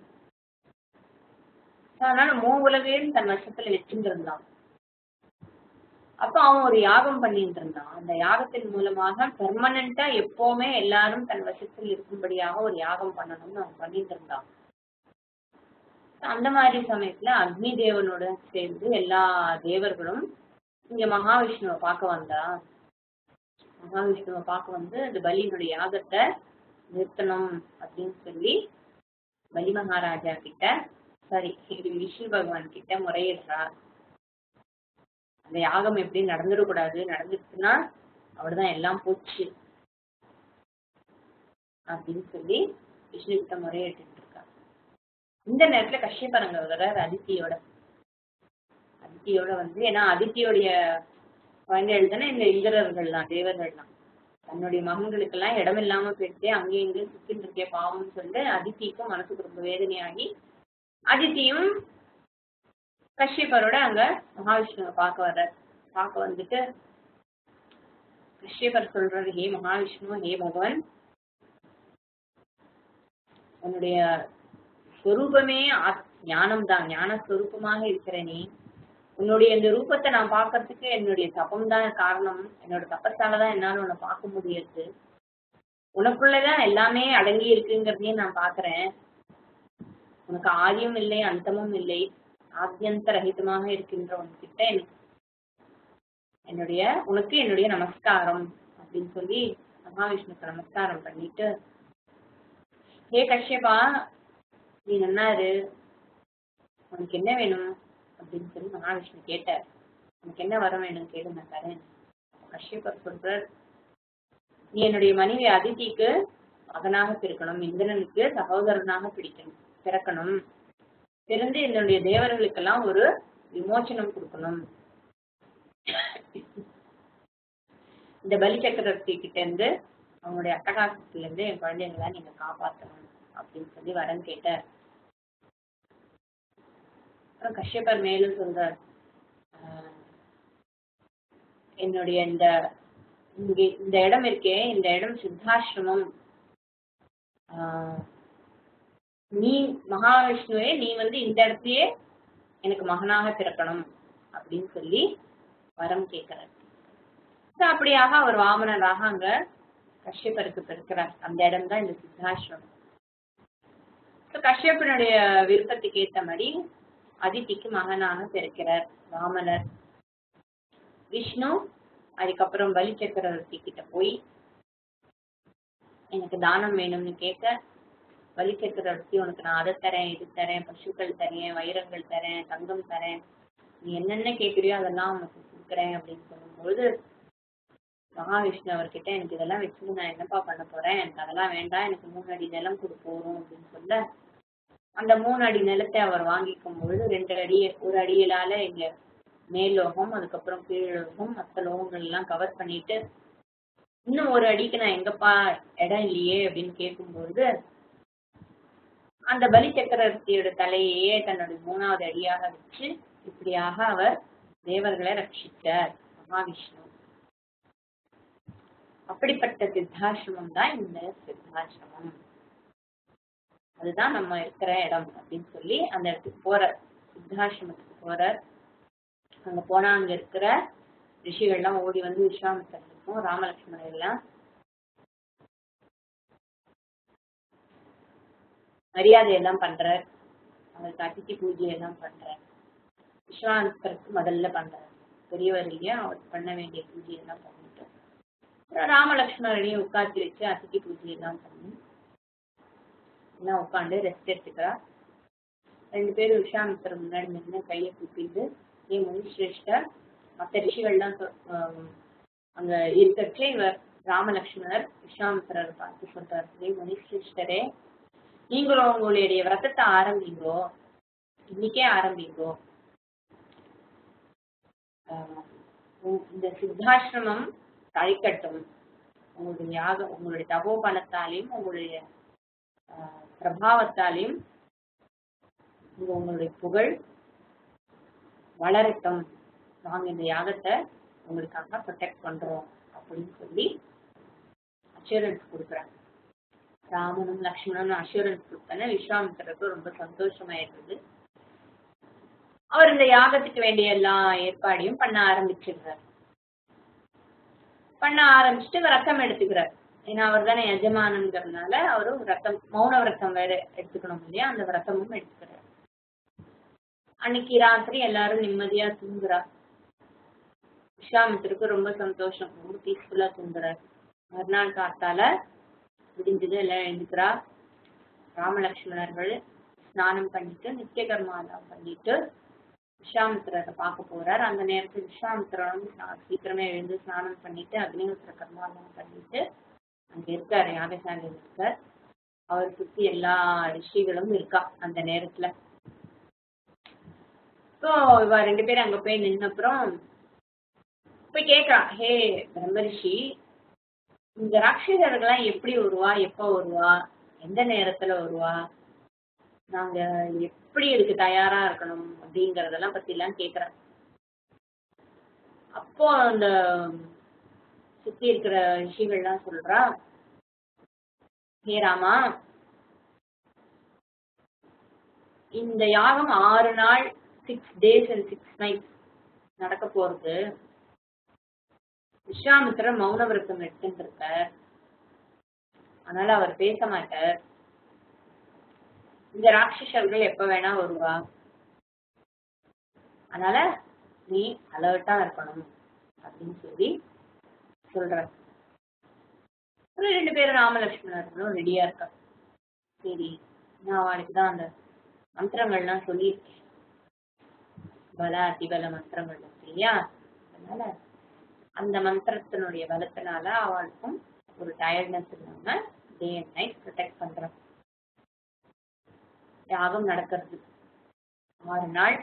அதனால மூ உலகையும் தன் வசத்துல வச்சுட்டு இருந்தான் அப்ப அவன் ஒரு யாகம் பண்ணிட்டு இருந்தான் அந்த யாகத்தின் மூலமாக பெர்மனண்டா எப்பவுமே எல்லாரும் தன் வசத்தில் இருக்கும்படியாக ஒரு யாகம் பண்ணணும்னு அவன் பண்ணிட்டு இருந்தான் அந்த மாதிரி சமயத்துல அக்னி தேவனோட சேர்ந்து எல்லா தேவர்களும் இங்க மகாவிஷ்ணுவை பார்க்க வந்தா மகாவிஷ்ணுவை பார்க்க வந்து அந்த பலியினுடைய யாகத்தை நிறுத்தணும் அப்படின்னு சொல்லி பலி மகாராஜா கிட்ட சாரி விஷ்ணு பகவான் கிட்ட முறையிடுறா அந்த யாகம் எப்படி நடந்துடக்கூடாது நடந்துச்சுன்னா அவ்வளவுதான் எல்லாம் போச்சு அப்படின்னு சொல்லி விஷ்ணு கிட்ட முறையிட்டு இருக்கா இந்த நேரத்துல கஷ்யபரங்க வர்றார் அதித்தியோட அதித்தியோட வந்து ஏன்னா அதித்தியோடைய குழந்தைகள் தானே இந்த இந்திரர்கள்லாம் தேவர்கள்லாம் தன்னுடைய மகன்களுக்கெல்லாம் இடம் இல்லாம போயிட்டு அங்கேயும் இங்கேயும் சுத்திட்டு இருக்கே பாவம்னு சொல்லிட்டு அதித்திக்கும் மனசுக்கு ரொம்ப வேதனையாகி அதித்தியும் கஷ்யப்பரோட அங்க மகாவிஷ்ணுவை பார்க்க வர்றார் பார்க்க வந்துட்டு கஷ்யபர் சொல்றாரு ஹே மகாவிஷ்ணு ஹே பகவான் உன்னுடைய ஸ்வரூபமே ஞானம் தான் ஞான ஸ்வரூபமாக இருக்கிற நீ உன்னுடைய இந்த ரூபத்தை நான் பார்க்கறதுக்கு என்னுடைய தபம் தான் காரணம் என்னோட தப்பத்தால தான் என்னால உன்னை பார்க்க முடியாது உனக்குள்ளதான் எல்லாமே அடங்கி இருக்குங்கிறதையும் நான் பாக்குறேன் உனக்கு ஆதியும் இல்லை அந்தமும் இல்லை ஆத்தியந்த ரகிதமாக இருக்கின்ற உன்கிட்ட எனக்கு என்னுடைய உனக்கு என்னுடைய நமஸ்காரம் அப்படின்னு சொல்லி மகாவிஷ்ணுக்கு நமஸ்காரம் பண்ணிட்டு ஹே கஷ்யபா நீ நன்னாரு உனக்கு என்ன வேணும் அப்படின்னு சொல்லி மகாவிஷ்ணு கேட்டார் உனக்கு என்ன வரம் வேணும் கேளு நான் தரேன் கஷ்யபர் சொல்றார் நீ என்னுடைய மனைவி அதிதிக்கு மகனாக பிறக்கணும் இந்திரனுக்கு சகோதரனாக பிடிக்கணும் பிறக்கணும் பிறந்து என்னுடைய தேவர்களுக்கெல்லாம் ஒரு விமோச்சனம் கொடுக்கணும் இந்த பலி சக்கரவர்த்தி கிட்ட இருந்து அவங்களுடைய அட்டகாசத்துல இருந்து என் குழந்தைங்கள நீங்க காப்பாத்தணும் அப்படின்னு சொல்லி வரம் கேட்டார் அப்புறம் கஷ்யப்பர் மேலும் சொல்றார் ஆஹ் என்னுடைய இந்த இங்க இந்த இடம் இருக்கே இந்த இடம் சித்தாசிரமம் ஆஹ் நீ மகாவிஷ்ணுவே நீ வந்து இந்த இடத்தையே எனக்கு மகனாக பிறக்கணும் அப்படின்னு சொல்லி வரம் கேட்கிறார் So, அப்படியாக அவர் வாமனராக அங்க கஷ்யப்பருக்கு பிறக்கிறார் அந்த இடம் தான் இந்த சித்தாசிரமம் So, கஷ்யப்பனுடைய விருப்பத்துக்கு ஏத்த மாதிரி அதித்திக்கு மகனாக பிறக்கிறார் வாமனர் விஷ்ணு அதுக்கப்புறம் பலி சக்கரவர்த்தி கிட்ட போய் எனக்கு தானம் வேணும்னு கேட்க பலி சக்கரவர்த்தி உனக்கு நான் அதை தரேன் இது தரேன் பசுக்கள் தரேன் வைரங்கள் தரேன் தங்கம் தரேன் நீ என்னென்ன கேட்குறியோ அதெல்லாம் உனக்கு கொடுக்குறேன் அப்படின்னு சொல்லும்போது மகாவிஷ்ணு அவர்கிட்ட எனக்கு இதெல்லாம் வச்சுட்டு நான் என்னப்பா பண்ண போறேன் எனக்கு அதெல்லாம் வேண்டாம் எனக்கு மூணு அடி நிலம் கொடு போறோம் அப்படின்னு சொல்ல அந்த மூணு அடி நிலத்தை அவர் வாங்கிக்கும் பொழுது ரெண்டு அடி ஒரு அடியிலால இங்க மேல் லோகம் அதுக்கப்புறம் கீழ் லோகம் மற்ற லோகங்கள் எல்லாம் கவர் பண்ணிட்டு இன்னும் ஒரு அடிக்கு நான் எங்கப்பா இடம் இல்லையே அப்படின்னு கேட்கும்பொழுது அந்த பலி சக்கரவர்த்தியோட தலையையே தன்னுடைய மூணாவது அடியாக வச்சு இப்படியாக அவர் தேவர்களை ரட்சித்தார் மகாவிஷ்ணு அப்படிப்பட்ட சித்தாசிரமம் தான் இந்த சித்தாசிரமம் அதுதான் நம்ம இருக்கிற இடம் அப்படின்னு சொல்லி அந்த இடத்துக்கு போற சித்தாசிரமத்துக்கு போறார் அங்க போனா அங்க இருக்கிற ரிஷிகள்லாம் ஓடி வந்து விஸ்வாமித்திரனுக்கும் ராமலட்சுமணர் எல்லாம் மரியாதை எல்லாம் பண்றார் அவருக்கு அதித்தி பூஜை எல்லாம் பண்றார் விஸ்வாமித்திரருக்கு முதல்ல பண்றார் பெரியவர் இல்லையா அவருக்கு பண்ண வேண்டிய பூஜை எல்லாம் பண்ணிட்டு அப்புறம் ராமலட்சுமணரையும் உட்காந்து வச்சு அதித்தி பூஜை எல்லாம் பண்ணி எல்லாம் உட்காந்து ரெஸ்ட் எடுத்துக்கிறா ரெண்டு பேரும் விஸ்வாமித்திரம் முன்னாடி நின்று கையை கூப்பிட்டு ஏ முனிஸ்ரேஷ்டர் மற்ற ரிஷிகள்லாம் சொ- ஆம், அங்க இருக்கச்சே இவர் ராமலட்சுமணர் விஸ்வாமித்திரர் பார்த்து சொல்றார் ஏ முனிஸ்ரேஷ்டரே நீங்களும் உங்களுடைய விரதத்தை ஆரம்பிங்கோ இன்னைக்கே ஆரம்பிங்கோ ஆஹ் உ- இந்த சித்தாசிரமம் தழைக்கட்டும் உங்களுடைய யாக உங்களுடைய தபோபலத்தாலையும் உங்களுடைய ஆஹ், பிரபாவத்தாலையும் உங்க உங்களுடைய புகழ் வளரட்டும் நாங்க இந்த யாகத்தை உங்களுக்காக ப்ரொடெக்ட் பண்றோம் அப்படின்னு சொல்லி அஷூரன்ஸ் கொடுக்குறாங்க ராமனும் லக்ஷ்மணனும் அஷூரன்ஸ் கொடுத்தன விஸ்வாமித்திரருக்கு ரொம்ப சந்தோஷமாயிடுது அவர் இந்த யாகத்துக்கு வேண்டிய எல்லா ஏற்பாடையும் பண்ண ஆரம்பிச்சிடுறார் பண்ண ஆரம்பிச்சுட்டு விரதம் எடுத்துக்கிறார் ஏன்னா அவர் தானே எஜமானங்கிறதுனால அவரும் விரதம் மௌன விரதம் வேற எடுத்துக்கணும் இல்லையா அந்த விரதமும் எடுத்துக்கிறார் அன்னைக்கு ராத்திரி எல்லாரும் நிம்மதியா தூங்குறா விஸ்வாமித்திருக்கு ரொம்ப சந்தோஷம் ரொம்ப பீஸ்ஃபுல்லா தூங்குறார் மறுநாள் காத்தால விடிஞ்சது எல்லாம் எழுந்துக்கிறா ராமலட்சுமணர்கள் ஸ்நானம் பண்ணிட்டு நித்திய கர்மா எல்லாம் பண்ணிட்டு விஸ்வாமித்திரரை பார்க்க போறார் அந்த நேரத்துல விஸ்வாமித்திரனும் ஸ்நா- சீக்கிரமே எழுந்து ஸ்நானம் பண்ணிட்டு அக்னிஹோத்திர கர்மா எல்லாம் பண்ணிட்டு அங்க இருக்காரு யாகசாலையில் இருக்கார் அவர் சுத்தி எல்லா ரிஷிகளும் இருக்கா அந்த நேரத்துல ஸோ இவ ரெண்டு பேரும் அங்க போய் நின்ன அப்புறம் போய் கேட்கறா ஹே பிரம்மரிஷி இந்த ராட்சசர்கள்லாம் எப்படி வருவா எப்போ வருவா எந்த நேரத்துல வருவா நாங்க எப்படி இதுக்கு தயாரா இருக்கணும் அப்படிங்கறதெல்லாம் பத்தி எல்லாம் கேக்குறேன் அப்போ அந்த சுத்தி இருக்கிற ரிஷிகள்லாம் சொல்றா ஹே ராமா இந்த யாகம் ஆறு நாள் six days and six nights நடக்க போறது விஸ்வாமித்திரர் மௌன விரதம் எடுத்துட்டு இருக்கார் அதனால அவர் பேச மாட்டார் இந்த ராட்சசர்கள் எப்ப வேணா வருவா அதனால நீ அலர்ட்டா இருக்கணும் அப்படின்னு சொல்லி சொல்ற அப்புறம் ரெண்டு பேரும் ராமலட்சுமணர்களும் ரெடியா இருக்கா சரி நான் அவளுக்கு தான் அந்த மந்திரங்கள்லாம் சொல்லியிருக்கேன் பல அதிபல மந்திரங்கள் இருக்கு இல்லையா அதனால அந்த மந்திரத்தினுடைய பலத்தினால அவளுக்கும் ஒரு டயர்ட்னஸ் இல்லாம டே அண்ட் நைட் ப்ரொடெக்ட் பண்றான் யாகம் நடக்கிறது ஆறு நாள்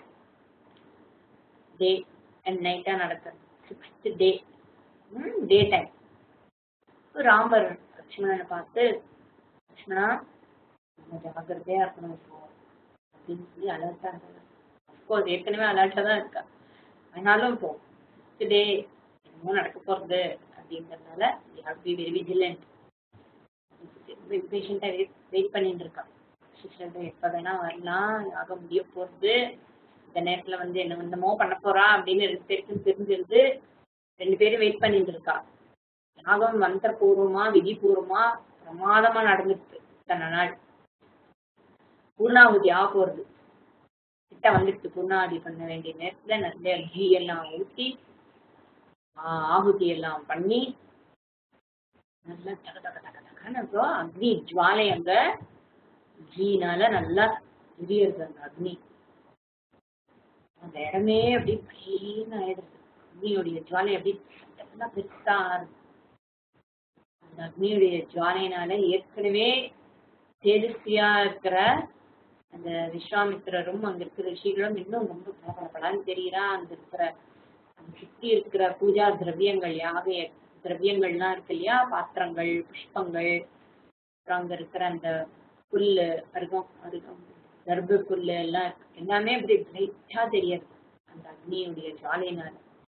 டே அண்ட் நைட்டா நடக்கிறது சிக்ஸ்த் டே டே டைம் ராமர் லக்ஷ்மணனை பார்த்து லக்ஷ்மணா நம்ம ஜாகிரதையா இருக்கணும் இப்போ அப்படின்னு சொல்லி அலர்ட்டா இருந்தாங்க அஃப்கோர்ஸ் ஏற்கனவே அலர்ட்டா தான் இருக்கா ஆனாலும் இப்போ டே என்னமோ நடக்க போறது அப்படிங்கறதுனால you have be very vigilant பேஷண்டா வெயிட் பண்ணிட்டு இருக்கான் சிஸ்டர் எப்ப வேணா வரலாம் யாக முடிய போறது இந்த நேரத்துல வந்து என்ன என்னமோ பண்ண போறா அப்படின்னு ரெண்டு பேருக்கும் தெரிஞ்சிருந்து ரெண்டு பேரும் வெயிட் பண்ணிட்டு இருக்கா யாகம் மந்திரபூர்வமா விதிபூர்வமா பிரமாதமா நடந்துட்டு இத்தனை நாள் பூர்ணாகுதி ஆக போறது கிட்ட வந்துட்டு பூர்ணாகுதி பண்ண வேண்டிய நேரத்துல நிறைய கீ எல்லாம் ஊத்தி ஆஹ் ஆகுதி எல்லாம் பண்ணி நல்லா தக தக தக தகன்னு அப்புறம் அக்னி ஜுவாலை அங்க கீனால நல்லா எரியறது அந்த அக்னி அந்த இடமே அப்படியே கிளீன் ஆயிடுது அக்னியுடைய ஜுவாலை அப்படி நல்லா பெருசா ஆறுது அந்த அக்னியுடைய ஜுவாலையினால ஏற்கனவே தேஜஸ்வியா இருக்கிற அந்த விஸ்வாமித்திரரும் அங்க இருக்கிற ரிஷிகளும் இன்னும் ரொம்ப பளபளபளன்னு தெரியுறா அங்க இருக்கிற அந்த சுத்தி இருக்கிற பூஜா திரவியங்கள் யாக திரவியங்கள்லாம் இருக்கு இல்லையா பாத்திரங்கள் புஷ்பங்கள் அப்புறம் அங்க இருக்கிற அந்த புல்லு அருகம் அருகம் கர்ப்ப புல்லு எல்லாம் இருக்கு எல்லாமே அப்படி பிரைட்டா தெரியாது அந்த அக்னியுடைய ஜுவாலையினால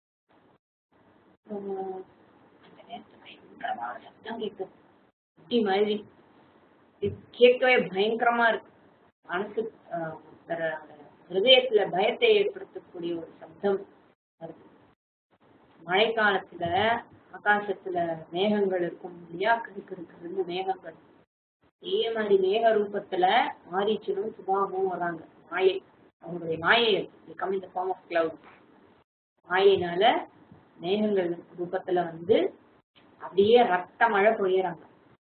ஆஹ் அந்த நேரத்துல பயங்கரமான சத்தம் கேட்கும் குட்டி மாதிரி இது கேட்கவே பயங்கரமா இருக்கு மனசு ஆஹ் ஒருத்தர அந்த ஹிருதயத்துல பயத்தை ஏற்படுத்தக்கூடிய ஒரு சப்தம் வருது மழை காலத்துல ஆகாசத்துல மேகங்கள் இருக்கும் இல்லையா கிறுக்கு இருக்குன்னு மேகங்கள் அதே மாதிரி மேக ரூபத்துல மாரீச்சனும் சுபாவும் வராங்க மாயை அவங்களுடைய மாயை கம் இந்த ஃபார்ம் ஆஃப் கிளவுட் மாயினால மேகங்கள் ரூபத்துல வந்து அப்படியே ரத்த மழை பொழியறாங்க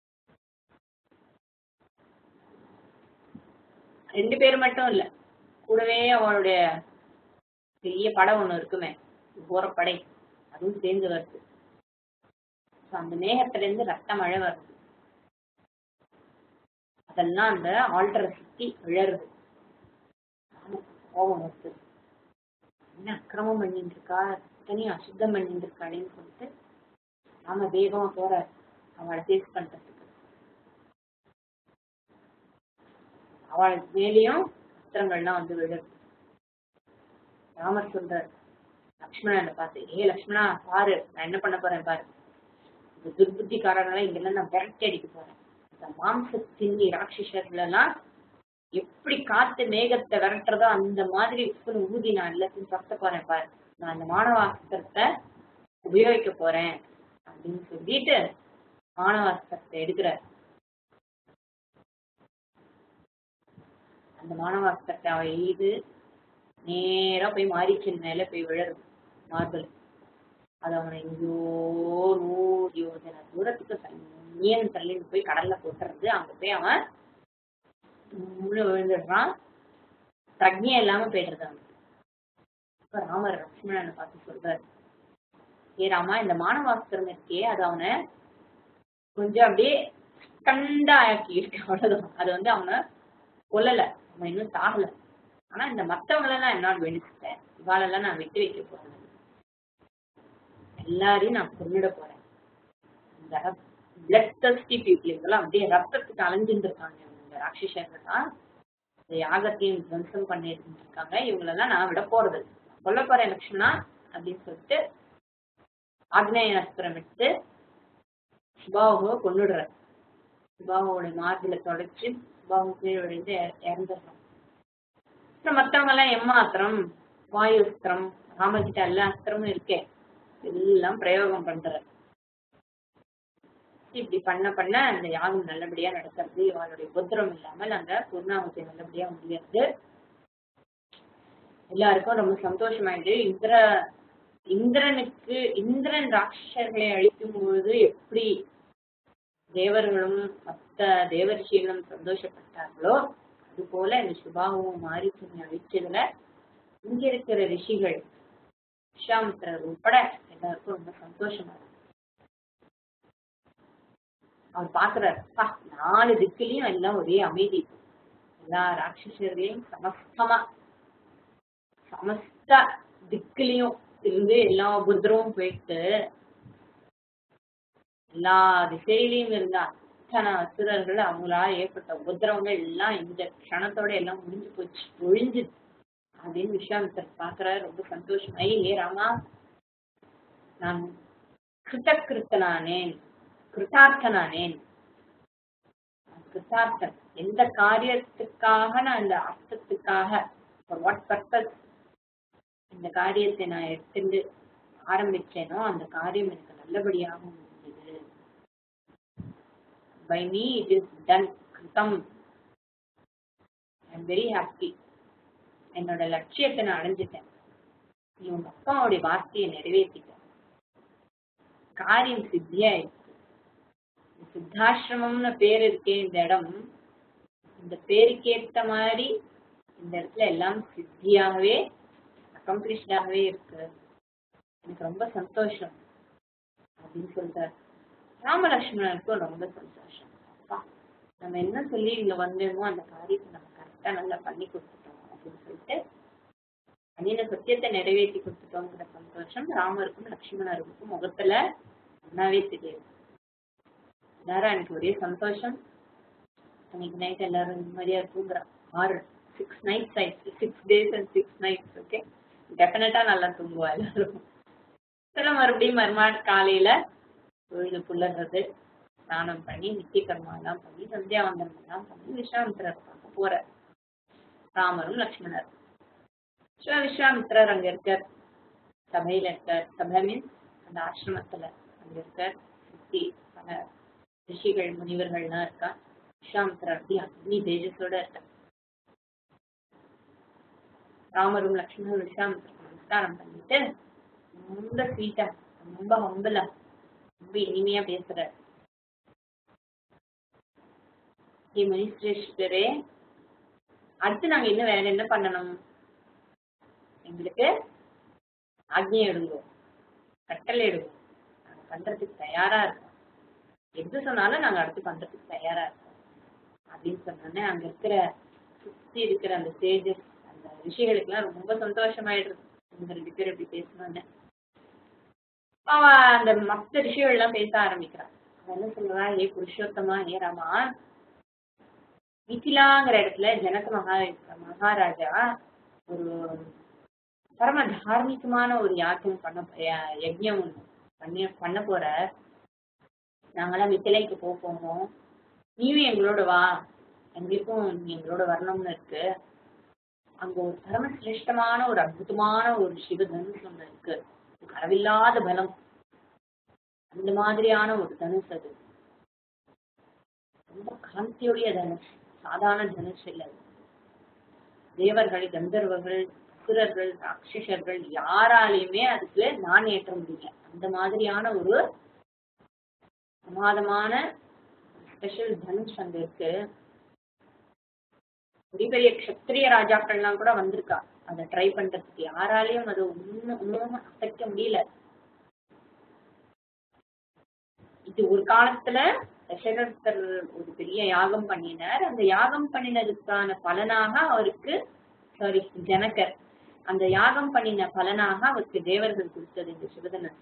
ரெண்டு பேர் மட்டும் இல்ல கூடவே அவளுடைய பெரிய படை ஒண்ணு இருக்குமே போற படை அதுவும் சேர்ந்து வருது So, அந்த மேகத்துல இருந்து ரத்த மழை வருது அதெல்லாம் அந்த ஆல்டரை சுத்தி விழருது ராமருக்கு கோபம் வருது என்ன அக்கிரமம் பண்ணிட்டு இருக்கா இத்தனையும் அசுத்தம் பண்ணிட்டு இருக்காளேன்னு சொல்லிட்டு நாம வேகமா போற அவளை ஃபேஸ் பண்றதுக்கு அவள் மேலேயும் அஸ்திரங்கள்லாம் வந்து விழுது ராமர் சொல்றார் லக்ஷ்மணனை பார்த்து ஏ லக்ஷ்மணா பாரு நான் என்ன பண்ண போறேன் பாரு இந்த துர்புத்திக்காரங்களை இங்கெல்லாம் நான் விரட்டி அடிக்க போறேன் இந்த மாம்ச தின்னி ராட்சசர்கள் எல்லாம் எப்படி காத்து மேகத்தை விரட்டுறதோ அந்த மாதிரி உப்புன்னு ஊதி நான் எல்லாத்தையும் பத்த போறேன் பாரு நான் அந்த மானவாஸ்திரத்தை உபயோகிக்க போறேன் அப்படின்னு சொல்லிட்டு மானவாஸ்திரத்தை எடுக்கிறார் அந்த மானவாஸ்திரத்தை அவ எய்து நேரா போய் மாரிச்சின் மேல போய் விழருது மார்பல் அது அவனை எங்கேயோ நூறு யோஜனை தூரத்துக்கு சன்னியன் தள்ளின்னு போய் கடல்ல போட்டுறது அங்க போய் அவன் முழு விழுந்துடுறான் பிரஜை இல்லாம போயிடுறது அவனுக்கு இப்ப ராமர் லக்ஷ்மணனை பார்த்து சொல்றாரு ஏ ராமா இந்த மானவாஸ்திரம் இருக்கே அது அவனை கொஞ்சம் அப்படியே கண்டா ஆக்கி இருக்கு அவ்வளவுதான் அது வந்து அவனை கொல்லல அவன் இன்னும் சாகல ஆனா இந்த மத்தவங்களெல்லாம் என்னால் வெடிச்சிட்டேன் இவாளெல்லாம் நான் விட்டு வைக்க போறேன் எல்லாரையும் நான் கொன்னிட போறேன் இந்த பிளட் தஸ்டி பீப்புள் இதெல்லாம் அப்படியே ரத்தத்துக்கு அலைஞ்சுட்டு இருக்காங்க இந்த ராட்சசர்கள் தான் இந்த யாகத்தையும் துவம்சம் பண்ணிட்டு இருக்காங்க இவங்களெல்லாம் நான் விட போறது கொல்ல போறேன் லக்ஷ்மணா அப்படின்னு சொல்லிட்டு ஆக்னேய அஸ்திரம் எடுத்து சுபாவை கொண்டுடுற சுபாவோட மார்பில தொடச்சு சுபாவம் கீழே விழுந்து இற- இறந்துடுறான் அப்புறம் மத்தவங்க எல்லாம் எம்மாத்திரம் வாயு அஸ்திரம் ராமகிட்ட எல்லா அஸ்திரமும் இருக்கே எல்லாம் பிரயோகம் பண்ற இப்படி பண்ண பண்ண அந்த யாகம் நல்லபடியா நடக்கிறது இவளுடைய உபத்திரம் இல்லாமல் அந்த பூர்ணாமத்தை நல்லபடியா முடியாது எல்லாருக்கும் ரொம்ப சந்தோஷமாயிடுது இந்திர இந்திரனுக்கு இந்திரன் ராட்சசர்களை அழிக்கும் பொழுது எப்படி தேவர்களும் மத்த தேவரிஷிகளும் சந்தோஷப்பட்டார்களோ அது போல இந்த சுபாவும் மாரிச்சனை அழிச்சதுல இங்க இருக்கிற ரிஷிகள் விஸ்வாமித்திரர் உட்பட எல்லாருக்கும் ரொம்ப சந்தோஷமா இருக்கு அவர் பாக்குறாரு "பா, நாலு திக்குலயும் எல்லாம் ஒரே அமைதி எல்லா ராட்சசர்களையும் சமஸ்தமா சமஸ்த திக்குலயும் இருந்து எல்லா உபதிரமும் போயிட்டு எல்லா திசையிலையும் இருந்த அத்தனை அசுரர்கள் அவங்களா ஏற்பட்ட உபதிரவங்கள் எல்லாம் இந்த க்ஷணத்தோட எல்லாம் முடிஞ்சு போச்சு ஒழிஞ்சு அப்படின்னு விஸ்வாமித்தர் பாக்குறாரு ரொம்ப சந்தோஷமாயி ஏ ராமா நான் கிருத்தகிருத்தனானேன் கிருத்தார்த்தனானேன் நான் கிருத்தார்த்தன் எந்த காரியத்துக்காக நான் இந்த அர்த்தத்துக்காக ஃபார் வாட் பர்பஸ் இந்த காரியத்தை நான் எடுத்துட்டு ஆரம்பிச்சேனோ அந்த காரியம் எனக்கு நல்லபடியாக முடிஞ்சது by me it is done கிருத்தம் ஐ எம் வெரி ஹாப்பி என்னோட லட்சியத்தை நான் அடைஞ்சிட்டேன் நீ உங்க அப்பாவுடைய வார்த்தையை நிறைவேற்றிட்ட காரியம் சித்தியாயிடுச்சு சித்தாசிரமம்னு பேர் இருக்கே இந்த இடம் இந்த பேருக்கேத்த மாதிரி இந்த இடத்துல எல்லாம் சித்தியாகவே அக்கம்ப்ளிஷ்டாகவே இருக்கு எனக்கு ரொம்ப சந்தோஷம் அப்படின்னு சொல்றாரு ராமலட்சுமணனுக்கும் ரொம்ப சந்தோஷம் அப்பா நம்ம என்ன சொல்லி இங்க வந்தோமோ அந்த காரியத்தை நம்ம கரெக்டா நல்லா பண்ணி கொடுத்துட்டோம் அப்படின்னு சொல்லிட்டு பண்ணின சத்தியத்தை நிறைவேற்றி கொடுத்துட்டோங்கிற சந்தோஷம் ராமருக்கும் லட்சுமணருக்கும் முகத்துல நல்லாவே தெரியுது எல்லாரும் எனக்கு ஒரே சந்தோஷம் அன்னைக்கு நைட் எல்லாரும் நிம்மதியா தூங்குறா ஆறு சிக்ஸ் நைட்ஸ் ஆயிடுச்சு six days and six nights okay டெஃபினட்டா நல்லா தூங்குவா எல்லாரும் சில மறுபடியும் மறுநாள் காலையில பொழுது புள்ளறது ஸ்நானம் பண்ணி நித்திய கர்மா எல்லாம் பண்ணி சந்தியாவந்தனம் எல்லாம் பண்ணி விஸ்வாமித்திரர் பார்க்க போற ராமரும் லக்ஷ்மணரும் ஸோ விஸ்வாமித்திரர் அங்க இருக்கார் சபையில இருக்கார் சபை மீன்ஸ் அந்த ஆசிரமத்துல அங்க இருக்கார் சுத்தி பல ரிஷிகள் முனிவர்கள்லாம் இருக்கா விஸ்வாமித்திரர் அப்படி அக்னி தேஜஸோட இருக்கார் ராமரும் லக்ஷ்மணரும் விஸ்வாமித்திரருக்கு நமஸ்காரம் பண்ணிட்டு ரொம்ப ஸ்வீட்டா ரொம்ப ஹம்பலா ரொம்ப இனிமையா பேசுறாரு ஹே முனிஸ்ரேஷ்டரே அடுத்து நாங்க இன்னும் வேற என்ன பண்ணணும் எங்களுக்கு ஆக்ஞை எடுங்கோ கட்டளை எடுங்கோ நாங்க பண்றதுக்கு தயாரா இருக்கோம் எது சொன்னாலும் நாங்க அடுத்து பண்றதுக்கு தயாரா இருக்கோம் அப்படின்னு சொன்னோன்னே அங்க இருக்கிற சுத்தி இருக்கிற அந்த ஸ்டேஜஸ் அந்த ரிஷிகளுக்கெல்லாம் ரொம்ப சந்தோஷமாயிடுது இந்த ரெண்டு பேர் இப்படி பேசணும்னு அவ அந்த மத்த ரிஷிகள் எல்லாம் பேச ஆரம்பிக்கிறான் அவன் என்ன சொல்றா ஏ புருஷோத்தமா ஏ ராமா மிथिलाங்கிற இடத்துல ஜனக மகா மகாராஜா ஒரு பரம தார்மீகமான ஒரு யாகம் பண்ண ய- யஜ்ஞம் ஒண்ணு பண்ணி பண்ண போற நாங்கெல்லாம் மித்திலைக்கு போக போறோம் நீயும் எங்களோட வா எங்களுக்கும் நீ எங்களோட வரணும்னு இருக்கு அங்க ஒரு பரம சிரேஷ்டமான ஒரு அற்புதமான ஒரு சிவதனுஷ் ஒண்ணு இருக்கு அளவில்லாத பலம் அந்த மாதிரியான ஒரு தனுஷ் அது ரொம்ப காந்தியுடைய தனுஷ் சாதாரண தனுஷ் இல்லை அது. தேவர்கள் கந்தர்வர்கள் அசுரர்கள் ராட்சசர்கள் யாராலையுமே அதுக்கு நான் ஏற்ற முடியல அந்த மாதிரியான ஒரு பிரமாதமான ஸ்பெஷல் தனுஷ் அங்க இருக்கு பெரிய பெரிய க்ஷத்திரிய ராஜாக்கள்லாம் கூட வந்திருக்கா அதை ட்ரை பண்றதுக்கு யாராலையும் அது ஒன்னும் ஒன்றும் அசைக்க முடியல இது ஒரு காலத்துல தசரதர் ஒரு பெரிய யாகம் பண்ணினார் அந்த யாகம் பண்ணினதுக்கான பலனாக அவருக்கு சாரி ஜனகர் அந்த யாகம் பண்ணின பலனாக அவருக்கு தேவர்கள் கொடுத்தது இந்த சிவதனன்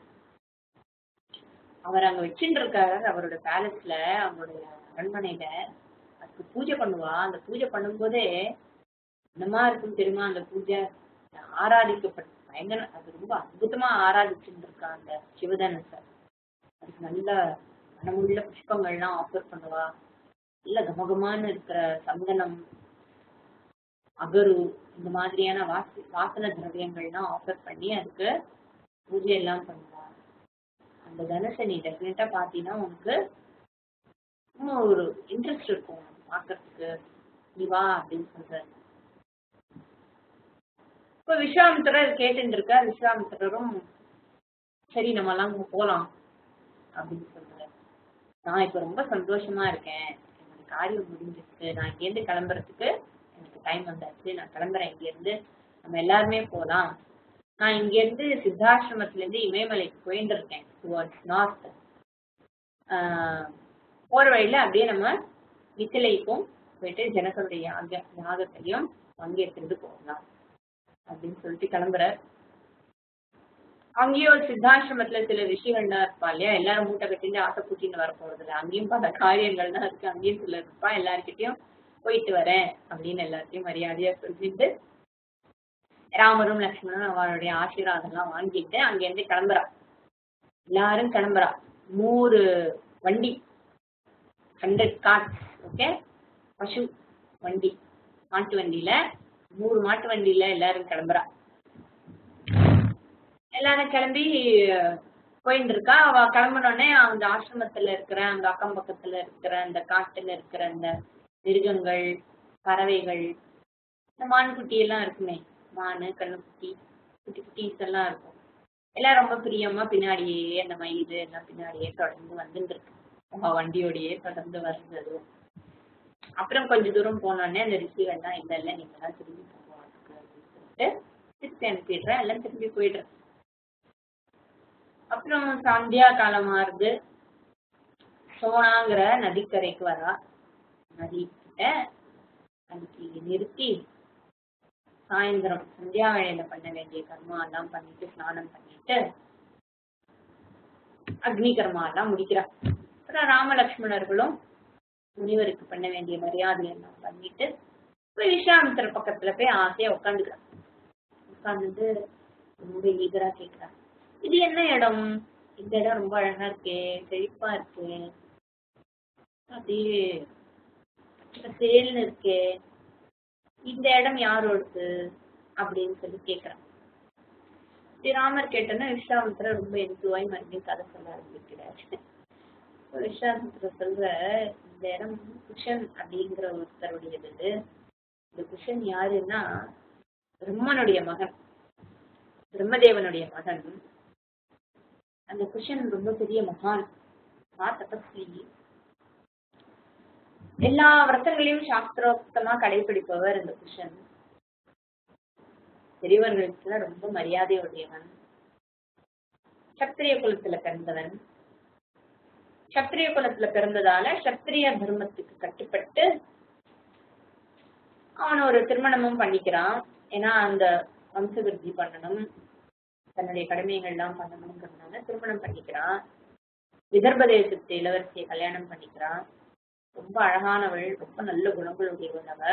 அவர் அங்க வச்சுட்டு இருக்காரு அவரோட பேலஸ்ல அவருடைய அரண்மனையில அதுக்கு பூஜை பண்ணுவா அந்த பூஜை பண்ணும்போதே என்னமா இருக்கும் தெரியுமா அந்த பூஜை ஆராதிக்கப்பட்ட பயங்கர அது ரொம்ப அற்புதமா ஆராதிச்சுட்டு இருக்கா அந்த சிவதனுசை அதுக்கு நல்ல மனமுள்ள புஷ்பங்கள்லாம் ஆஃபர் பண்ணுவா நல்ல கமகமான்னு இருக்கிற சந்தனம் அகரு இந்த மாதிரியான வாசி வாசன திரவியங்கள்லாம் ஆஃபர் பண்ணி அதுக்கு பூஜை எல்லாம் பண்ணுவா அந்த தனுஷை நீ டெஃபினட்டா பார்த்தீங்கன்னா உனக்கு இன்னும் ஒரு இன்ட்ரெஸ்ட் இருக்கும் அது பார்க்கறதுக்கு நீ வா அப்படின்னு சொல்றாரு இப்போ விஸ்வாமித்திரர் கேட்டுட்டு இருக்கார் விஸ்வாமித்திரரும் சரி நம்ம எல்லாம் அங்க போலாம் அப்படின்னு சொல்றாரு நான் இப்ப ரொம்ப சந்தோஷமா இருக்கேன் என்னோட காரியம் முடிஞ்சிருக்கு நான் இங்கேருந்து கிளம்புறதுக்கு எனக்கு டைம் வந்தாச்சு நான் கிளம்புறேன் இங்கேருந்து நம்ம எல்லாருமே போலாம் நான் இங்கேருந்து சித்தாசிரமத்துல இருந்து இமயமலைக்கு போயிட்டு இருக்கேன் டுவர்ட்ஸ் நார்த் போற வழியில அப்படியே நம்ம மித்திலைக்கும் போயிட்டு ஜனகருடைய யாக யாகத்தையும் பங்கேற்கிறது போகலாம் அப்படின்னு சொல்லிட்டு கிளம்புறார் அங்கேயும் ஒரு சித்தாசிரமத்துல சில விஷயங்கள்லாம் இருப்பா இல்லையா எல்லாரும் மூட்டை கட்டிட்டு ஆசை பூட்டின்னு வர போறது இல்லை அங்கேயும் பல காரியங்கள்லாம் இருக்கு அங்கேயும் சிலர் இருப்பா எல்லார்கிட்டயும் போயிட்டு வரேன் அப்படின்னு எல்லாத்தையும் மரியாதையா சொல்லிட்டு ராமரும் லக்ஷ்மணனும் அவருடைய ஆசீர்வாதம் எல்லாம் வாங்கிட்டு அங்கேருந்து கிளம்புறா எல்லாரும் கிளம்புறா நூறு வண்டி ஹண்ட்ரட் கார்ட்ஸ் ஓகே பசு வண்டி மாட்டு வண்டியில நூறு மாட்டு வண்டியில எல்லாரும் கிளம்புறா எல்லாரும் கிளம்பி போயிட்டு இருக்கா அவ கிளம்பினோடனே அந்த ஆசிரமத்துல இருக்கிற அந்த அக்கம் பக்கத்துல இருக்கிற அந்த காட்டுல இருக்கிற அந்த மிருகங்கள் பறவைகள் இந்த மான்குட்டி எல்லாம் இருக்குமே மானு கண்ணுக்குட்டி குட்டி குட்டீஸ் எல்லாம் இருக்கும் எல்லாம் ரொம்ப பிரியமா பின்னாடியே அந்த மயில் எல்லாம் பின்னாடியே தொடர்ந்து வந்துட்டு இருக்கு அவ வண்டியோடயே தொடர்ந்து வருது அப்புறம் கொஞ்ச தூரம் போனோடனே அந்த ரிஷிகள் தான் இல்ல இல்ல நீங்க எல்லாம் திரும்பி போகணும் அப்படின்னு சொல்லிட்டு திருப்பி அனுப்பிடுறேன் எல்லாம் திரும்பி போயிடுறேன் அப்புறம் சந்தியா காலம் ஆறுது சோனாங்கிற நதிக்கரைக்கு வரா நதி கிட்ட அன்னைக்கு நிறுத்தி சாயந்தரம் சந்தியா வேளையில பண்ண வேண்டிய கர்மா எல்லாம் பண்ணிட்டு ஸ்நானம் பண்ணிட்டு அக்னி கர்மா எல்லாம் முடிக்கிறா அப்புறம் ராமலக்ஷ்மணர்களும் முனிவருக்கு பண்ண வேண்டிய மரியாதை எல்லாம் பண்ணிட்டு போய் விஸ்வாமித்திர பக்கத்துல போய் ஆசையா உட்காந்துக்கிறான் உட்காந்துட்டு ரொம்ப ஈகரா கேட்கிறா இது என்ன இடம் இந்த இடம் ரொம்ப அழகா இருக்கே செழிப்பா இருக்கே அப்படியே பச்சை பசேல்னு இருக்கே இந்த இடம் யாரோடது அப்படின்னு சொல்லி கேட்குறான் ஸ்ரீராமர் கேட்டோன்னா விஸ்வாமித்திரர் ரொம்ப எதுவாய் மறுபடியும் கதை சொல்ல ஆரம்பிக்கிறார் விஸ்வாமித்திரர் சொல்ற இந்த இடம் குஷன் அப்படிங்கிற ஒருத்தருடையது இந்த குஷன் யாருன்னா பிரம்மனுடைய மகன் பிரம்மதேவனுடைய மகன் அந்த குஷன் ரொம்ப பெரிய மகான் மகா தபஸ்வி எல்லா விரதங்களையும் சாஸ்திரோக்தமா கடைபிடிப்பவர் இந்த குஷன் பெரியவர்களுக்கு ரொம்ப மரியாதையுடையவன் சத்திரிய குலத்துல பிறந்தவன் சத்திரிய குலத்துல பிறந்ததால சத்திரிய தர்மத்துக்கு கட்டுப்பட்டு அவன் ஒரு திருமணமும் பண்ணிக்கிறான் ஏன்னா அந்த வம்சவிருத்தி பண்ணணும் தன்னுடைய கடமைகள்லாம் பண்ணணுங்கிறதுனால திருமணம் பண்ணிக்கிறான் விதர்ப தேசத்து இளவரசியை கல்யாணம் பண்ணிக்கிறான் ரொம்ப அழகானவள் ரொம்ப நல்ல குணங்களுடையவள் அவ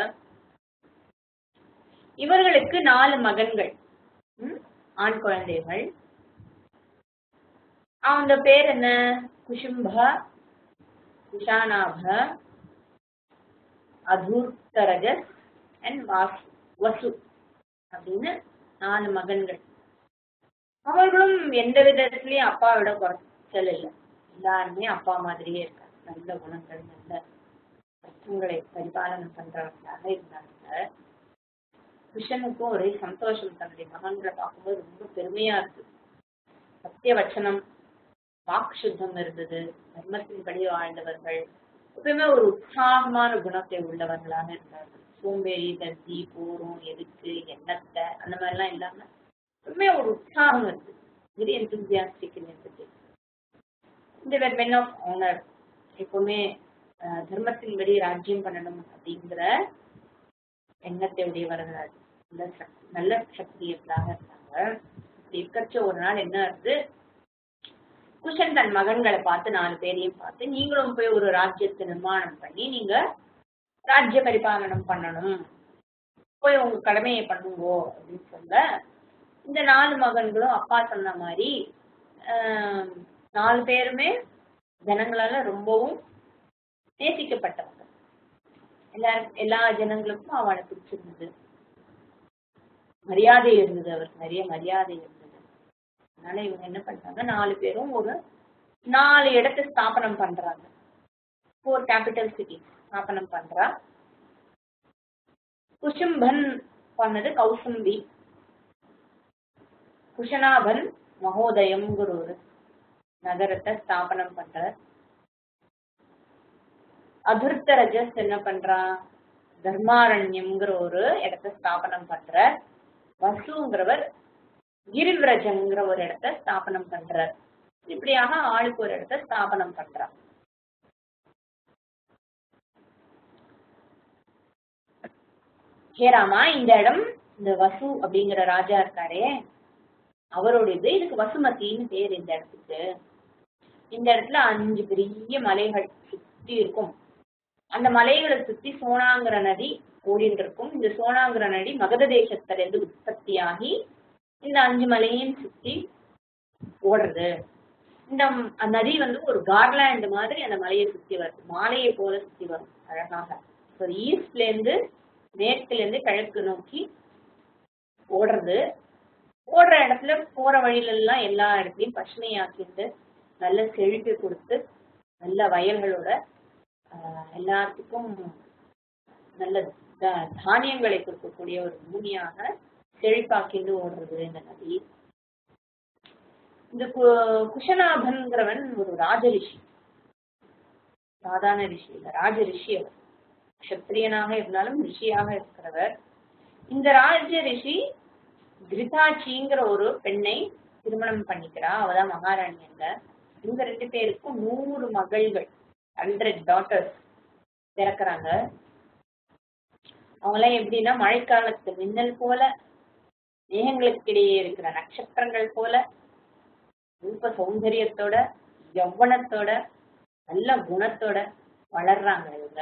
இவர்களுக்கு நாலு மகன்கள் ம், ஆண் குழந்தைகள் அவங்க பேர் என்ன குஷும்ப குஷானாப அதூர்த்தரஜஸ் அண்ட் வாசு வசு அப்படின்னு நாலு மகன்கள் அவர்களும் எந்த விதத்திலயும் அப்பாவிட குறைச்சல் இல்லை எல்லாருமே அப்பா மாதிரியே இருக்காங்க நல்ல குணங்கள் நல்ல பசுங்களை பரிபாலனம் பண்றவங்களாக இருந்தாங்க கிருஷ்ணனுக்கும் ஒரே சந்தோஷம் தன்னுடைய மகன்களை பார்க்கும்போது ரொம்ப பெருமையா இருக்கு சத்திய வச்சனம் வாக்கு சுத்தம் இருந்தது தர்மத்தின்படி வாழ்ந்தவர்கள் எப்பயுமே ஒரு உற்சாகமான குணத்தை உள்ளவர்களாக இருந்தார்கள் சோம்பேறி தத்தி போரும் எதுக்கு எண்ணத்தை அந்த மாதிரிலாம் இல்லாம எப்பவுமே ஒரு உற்சாகம் இருக்கு வெரி என்தூசியாஸ்டிக் இந்த வென் ஆஃப் ஆனர் எப்பவுமே அஹ், தர்மத்தின்படி ராஜ்யம் பண்ணணும் அப்படிங்கிற எண்ணத்தை உடையவர்கள் நல்ல சக்- நல்ல சக்தியர்களாக இருந்தாங்க இப்படி இருக்கச்ச ஒரு நாள் என்ன ஆகுது குஷன் தன் மகன்களை பார்த்து நாலு பேரையும் பார்த்து நீங்களும் போய் ஒரு ராஜ்யத்தை நிர்மாணம் பண்ணி நீங்க ராஜ்ய பரிபாலனம் பண்ணணும் போய் உங்க கடமையை பண்ணுங்கோ அப்படின்னு சொல்ல இந்த நாலு மகன்களும் அப்பா சொன்ன மாதிரி ஆஹ், நாலு பேருமே ஜனங்களால ரொம்பவும் நேசிக்கப்பட்டவங்க எல்லா எல்லா ஜனங்களுக்கும் அவளை பிடிச்சிருந்தது மரியாதை இருந்தது அவருக்கு நிறைய மரியாதை இருந்தது அதனால இவங்க என்ன பண்றாங்க நாலு பேரும் ஒரு நாலு இடத்தை ஸ்தாபனம் பண்றாங்க ஃபோர் கேபிட்டல் சிட்டி ஸ்தாபனம் பண்றா குசும்பன் பண்ணது கௌசும்பி குஷனாபன் மகோதயம்ங்கிற ஒரு நகரத்தை ஸ்தாபனம் பண்றார் அதுர்த்த ரஜஸ் என்ன பண்றான் தர்மாரண்யம்ங்கிற ஒரு இடத்தை ஸ்தாபனம் பண்றார் வசுங்கிறவர் கிரிவிரஜங்கிற ஒரு இடத்தை ஸ்தாபனம் பண்றார் இப்படியாக ஆளுக்கு ஒரு இடத்தை ஸ்தாபனம் பண்றார் ஹே ராமா இந்த இடம் இந்த வசு அப்படிங்கிற ராஜா இருக்காரே அவருடையது இதுக்கு வசுமதின்னு பேர் இந்த இடத்துக்கு இந்த இடத்துல அஞ்சு பெரிய மலைகள் சுத்தி இருக்கும் அந்த மலைகளை சுத்தி சோனாங்கிற நதி ஓடிட்டு இருக்கும் இந்த சோனாங்கிற நதி மகத தேசத்துல இருந்து உற்பத்தியாகி இந்த அஞ்சு மலையையும் சுத்தி ஓடுறது இந்த ம்- நதி வந்து ஒரு கார்லாண்ட் மாதிரி அந்த மலையை சுத்தி வருது மாலையை போல சுத்தி வரும் அழகாக ஸோ ஈஸ்ட்ல இருந்து மேற்குல இருந்து கிழக்கு நோக்கி ஓடுறது ஓடுற இடத்துல போற வழியில எல்லாம் எல்லா இடத்துலயும் பசுமையாக்கிட்டு நல்ல செழிப்பு கொடுத்து நல்ல வயல்களோட ஆஹ், எல்லாத்துக்கும் நல்ல த- தானியங்களை கொடுக்கக்கூடிய ஒரு பூமியாக செழிப்பாக்கிண்டு ஓடுறது இந்த நதி இந்த கு- குஷனாபன்கிறவன் ஒரு ராஜரிஷி சாதாரண ரிஷி இல்ல ராஜ ரிஷி அவர் க்ஷத்திரியனாக இருந்தாலும் ரிஷியாக இருக்கிறவர் இந்த ராஜ ரிஷி திருதாட்சிங்கிற ஒரு பெண்ணை திருமணம் பண்ணிக்கிறா அவதான் மகாராணி அங்க இவங்க ரெண்டு பேருக்கும் நூறு மகள்கள் ஹண்ட்ரட் டாட்டர்ஸ் பிறக்குறாங்க அவங்களாம் எப்படின்னா மழைக்காலத்து மின்னல் போல மேகங்களுக்கு இடையே இருக்கிற நட்சத்திரங்கள் போல ரூப சௌந்தரியத்தோட யௌவனத்தோட நல்ல குணத்தோட வளர்றாங்க இவங்க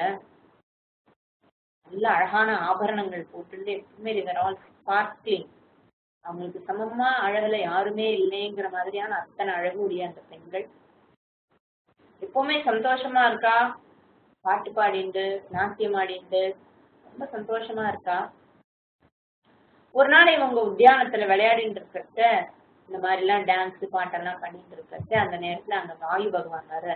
நல்ல அழகான ஆபரணங்கள் போட்டுட்டு எப்பவுமே இவர் ஆல் ஸ்பார்க்லிங் அவங்களுக்கு சமமா அழகுல யாருமே இல்லைங்கிற மாதிரியான அத்தனை அழகுடைய அந்த பெண்கள் எப்பவுமே சந்தோஷமா இருக்கா பாட்டு பாடிண்டு நாட்டியம் ஆடிண்டு ரொம்ப சந்தோஷமா இருக்கா ஒரு நாள் இவங்க உத்தியானத்துல விளையாடிட்டு இருக்கிறத இந்த மாதிரி எல்லாம் டான்ஸ் பாட்டெல்லாம் பண்ணிட்டு இருக்கிறது அந்த நேரத்துல அந்த வாயு பகவான் வர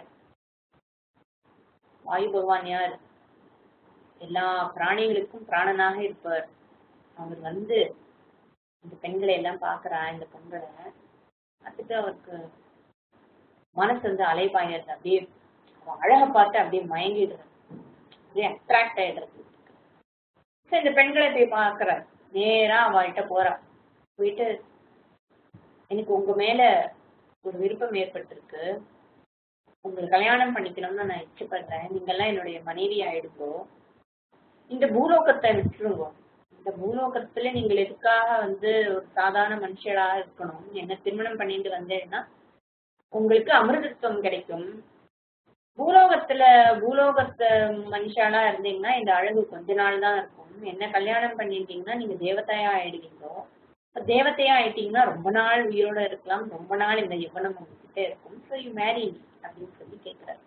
வாயு பகவான் யார் எல்லா பிராணிகளுக்கும் பிராணனாக இருப்பவர் அவர் வந்து இந்த பெண்களை எல்லாம் பார்க்கறா இந்த பெண்களை பார்த்துட்டு அவருக்கு மனசு வந்து அலைபாயறது அப்படியே அவன் அழகை பார்த்து அப்படியே மயங்கிடுறது அப்படியே அட்ராக்ட் ஆயிடுறது சரி இந்த பெண்களை போய் பார்க்கறார் நேரா அவள்கிட்ட போறா போயிட்டு எனக்கு உங்க மேல ஒரு விருப்பம் ஏற்பட்டிருக்கு உங்களை கல்யாணம் பண்ணிக்கணும்னு நான் இச்சப்படுறேன் நீங்கெல்லாம் என்னுடைய மனைவி ஆயிடுங்கோ இந்த பூலோகத்தை விட்டுருங்க இந்த பூலோகத்துல நீங்கள் எதுக்காக வந்து ஒரு சாதாரண மனுஷரா இருக்கணும் என்ன திருமணம் பண்ணிட்டு வந்தேன்னா உங்களுக்கு அமிர்தத்துவம் கிடைக்கும் பூலோகத்துல பூலோகத்து மனுஷாலா இருந்தீங்கன்னா இந்த அழகு கொஞ்ச நாள் தான் இருக்கும் என்ன கல்யாணம் பண்ணிட்டீங்கன்னா நீங்க தேவதையா ஆயிடுவீங்களோ இப்ப தேவதையா ஆயிட்டீங்கன்னா ரொம்ப நாள் உயிரோட இருக்கலாம் ரொம்ப நாள் இந்த யுவனம் உங்ககிட்ட இருக்கும் ஸோ யூ மேரி அப்படின்னு சொல்லி கேட்கிறாரு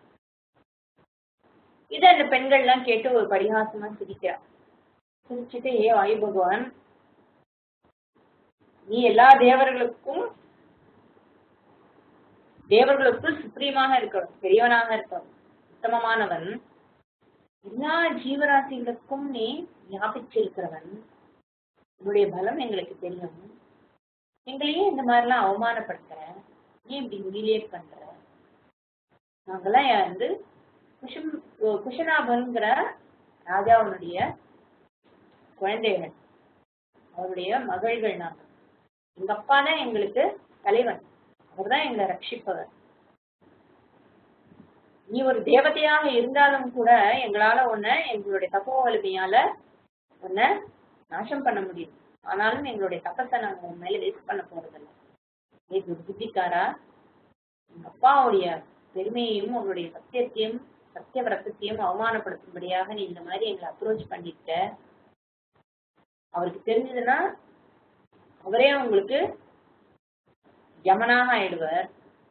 இதை அந்த பெண்கள்லாம் கேட்டு ஒரு பரிகாசமா சிரிக்கிறா சிரிச்சுட்டு ஏ வாயு பகவான் நீ எல்லா தேவர்களுக்கும் தேவர்களுக்குள் சுப்ரீமாக இருக்கணும் பெரியவனாக இருக்கணும் உத்தமமானவன் எல்லா ஜீவராசிகளுக்கும் நீ வியாபிச்சிருக்கிறவன் உன்னுடைய பலம் எங்களுக்கு தெரியும் எங்களையே இந்த மாதிரிலாம் அவமானப்படுத்துற நீ இப்படி ஹியூமிலியேட் பண்ற நாங்கெல்லாம் வந்து குஷம் குஷனாபன்கிற ராஜாவுடைய குழந்தைகள் அவருடைய மகள்கள் நாங்கள் எங்க அப்பா தான் எங்களுக்கு தலைவன் அவர் தான் எங்களை ரட்சிப்பவர் நீ ஒரு தேவதையாக இருந்தாலும் கூட எங்களால உன்னை எங்களுடைய தப்போ வலிமையால உன்னை நாசம் பண்ண முடியும் ஆனாலும் எங்களுடைய தப்பத்தை நாங்க உன் மேல வேஸ்ட் பண்ண போறதில்ல நீ புத்திக்காரா எங்க அப்பாவுடைய பெருமையையும் உன்னுடைய சத்தியத்தையும் சத்திய விரத்தத்தையும் அவமானப்படுத்தும்படியாக நீ இந்த மாதிரி எங்களை அப்ரோச் பண்ணிட்ட அவருக்கு தெரிஞ்சதுன்னா அவரே உங்களுக்கு யமனாக ஆயிடுவார்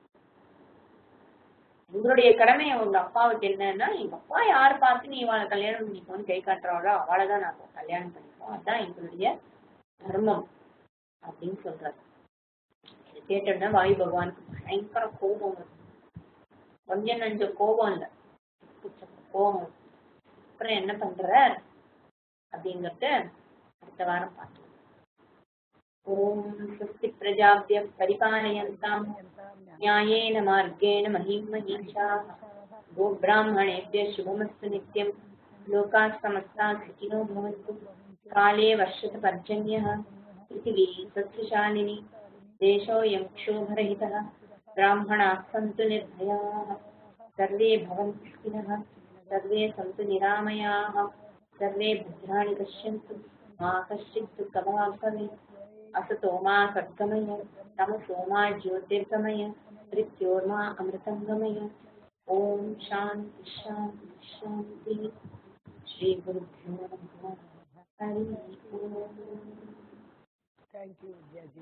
உங்களுடைய கடமை உங்க அப்பாவுக்கு என்னன்னா எங்க அப்பா யார் பார்த்து நீ இவளை கல்யாணம் பண்ணிக்கோன்னு கை காட்டுறாளோ அவளை தான் நான் கல்யாணம் பண்ணிப்போம் அதான் எங்களுடைய தர்மம் அப்படின்னு சொல்றாரு இது கேட்டோம்னா வாயு பகவானுக்கு பயங்கர கோபம் வருது கொஞ்சம் நஞ்ச கோபம் இல்ல கோபம் வருது. அப்புறம் என்ன பண்ற அப்படிங்கறது அடுத்த வாரம் பார்க்கலாம் ஓம் சுஸ்தி பிரஜாபிய பரிபாலயந்தாம் न्यायेन मार्गेण महीं महीषाः गोब्राह्मणेभ्यः शुभमस्तु नित्यं लोकाः समस्ताः सुखिनो भवन्तु काले वर्षत पर्जन्यः पृथिवी सस्यशालिनी देशोऽयं क्षोभरहितः ब्राह्मणाः सन्तु निर्भयाः सर्वे भवन्तु सुखिनः सर्वे सन्तु निरामयाः सर्वे भद्राणि पश्यन्तु मा कश्चित् दुःखभाग् भवेत् असतो मा सद्गमय तमसो मा ज्योतिर्गमय मृत्योर्मा अमृतङ्गमय ॐ शान्ति शान्ति शान्तिः श्रीगुरुभ्यो नमः हरिः ओम् Thank you, Jaji.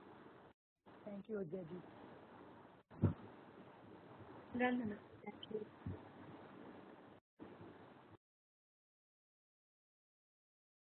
Thank you, Jaji. Thank you.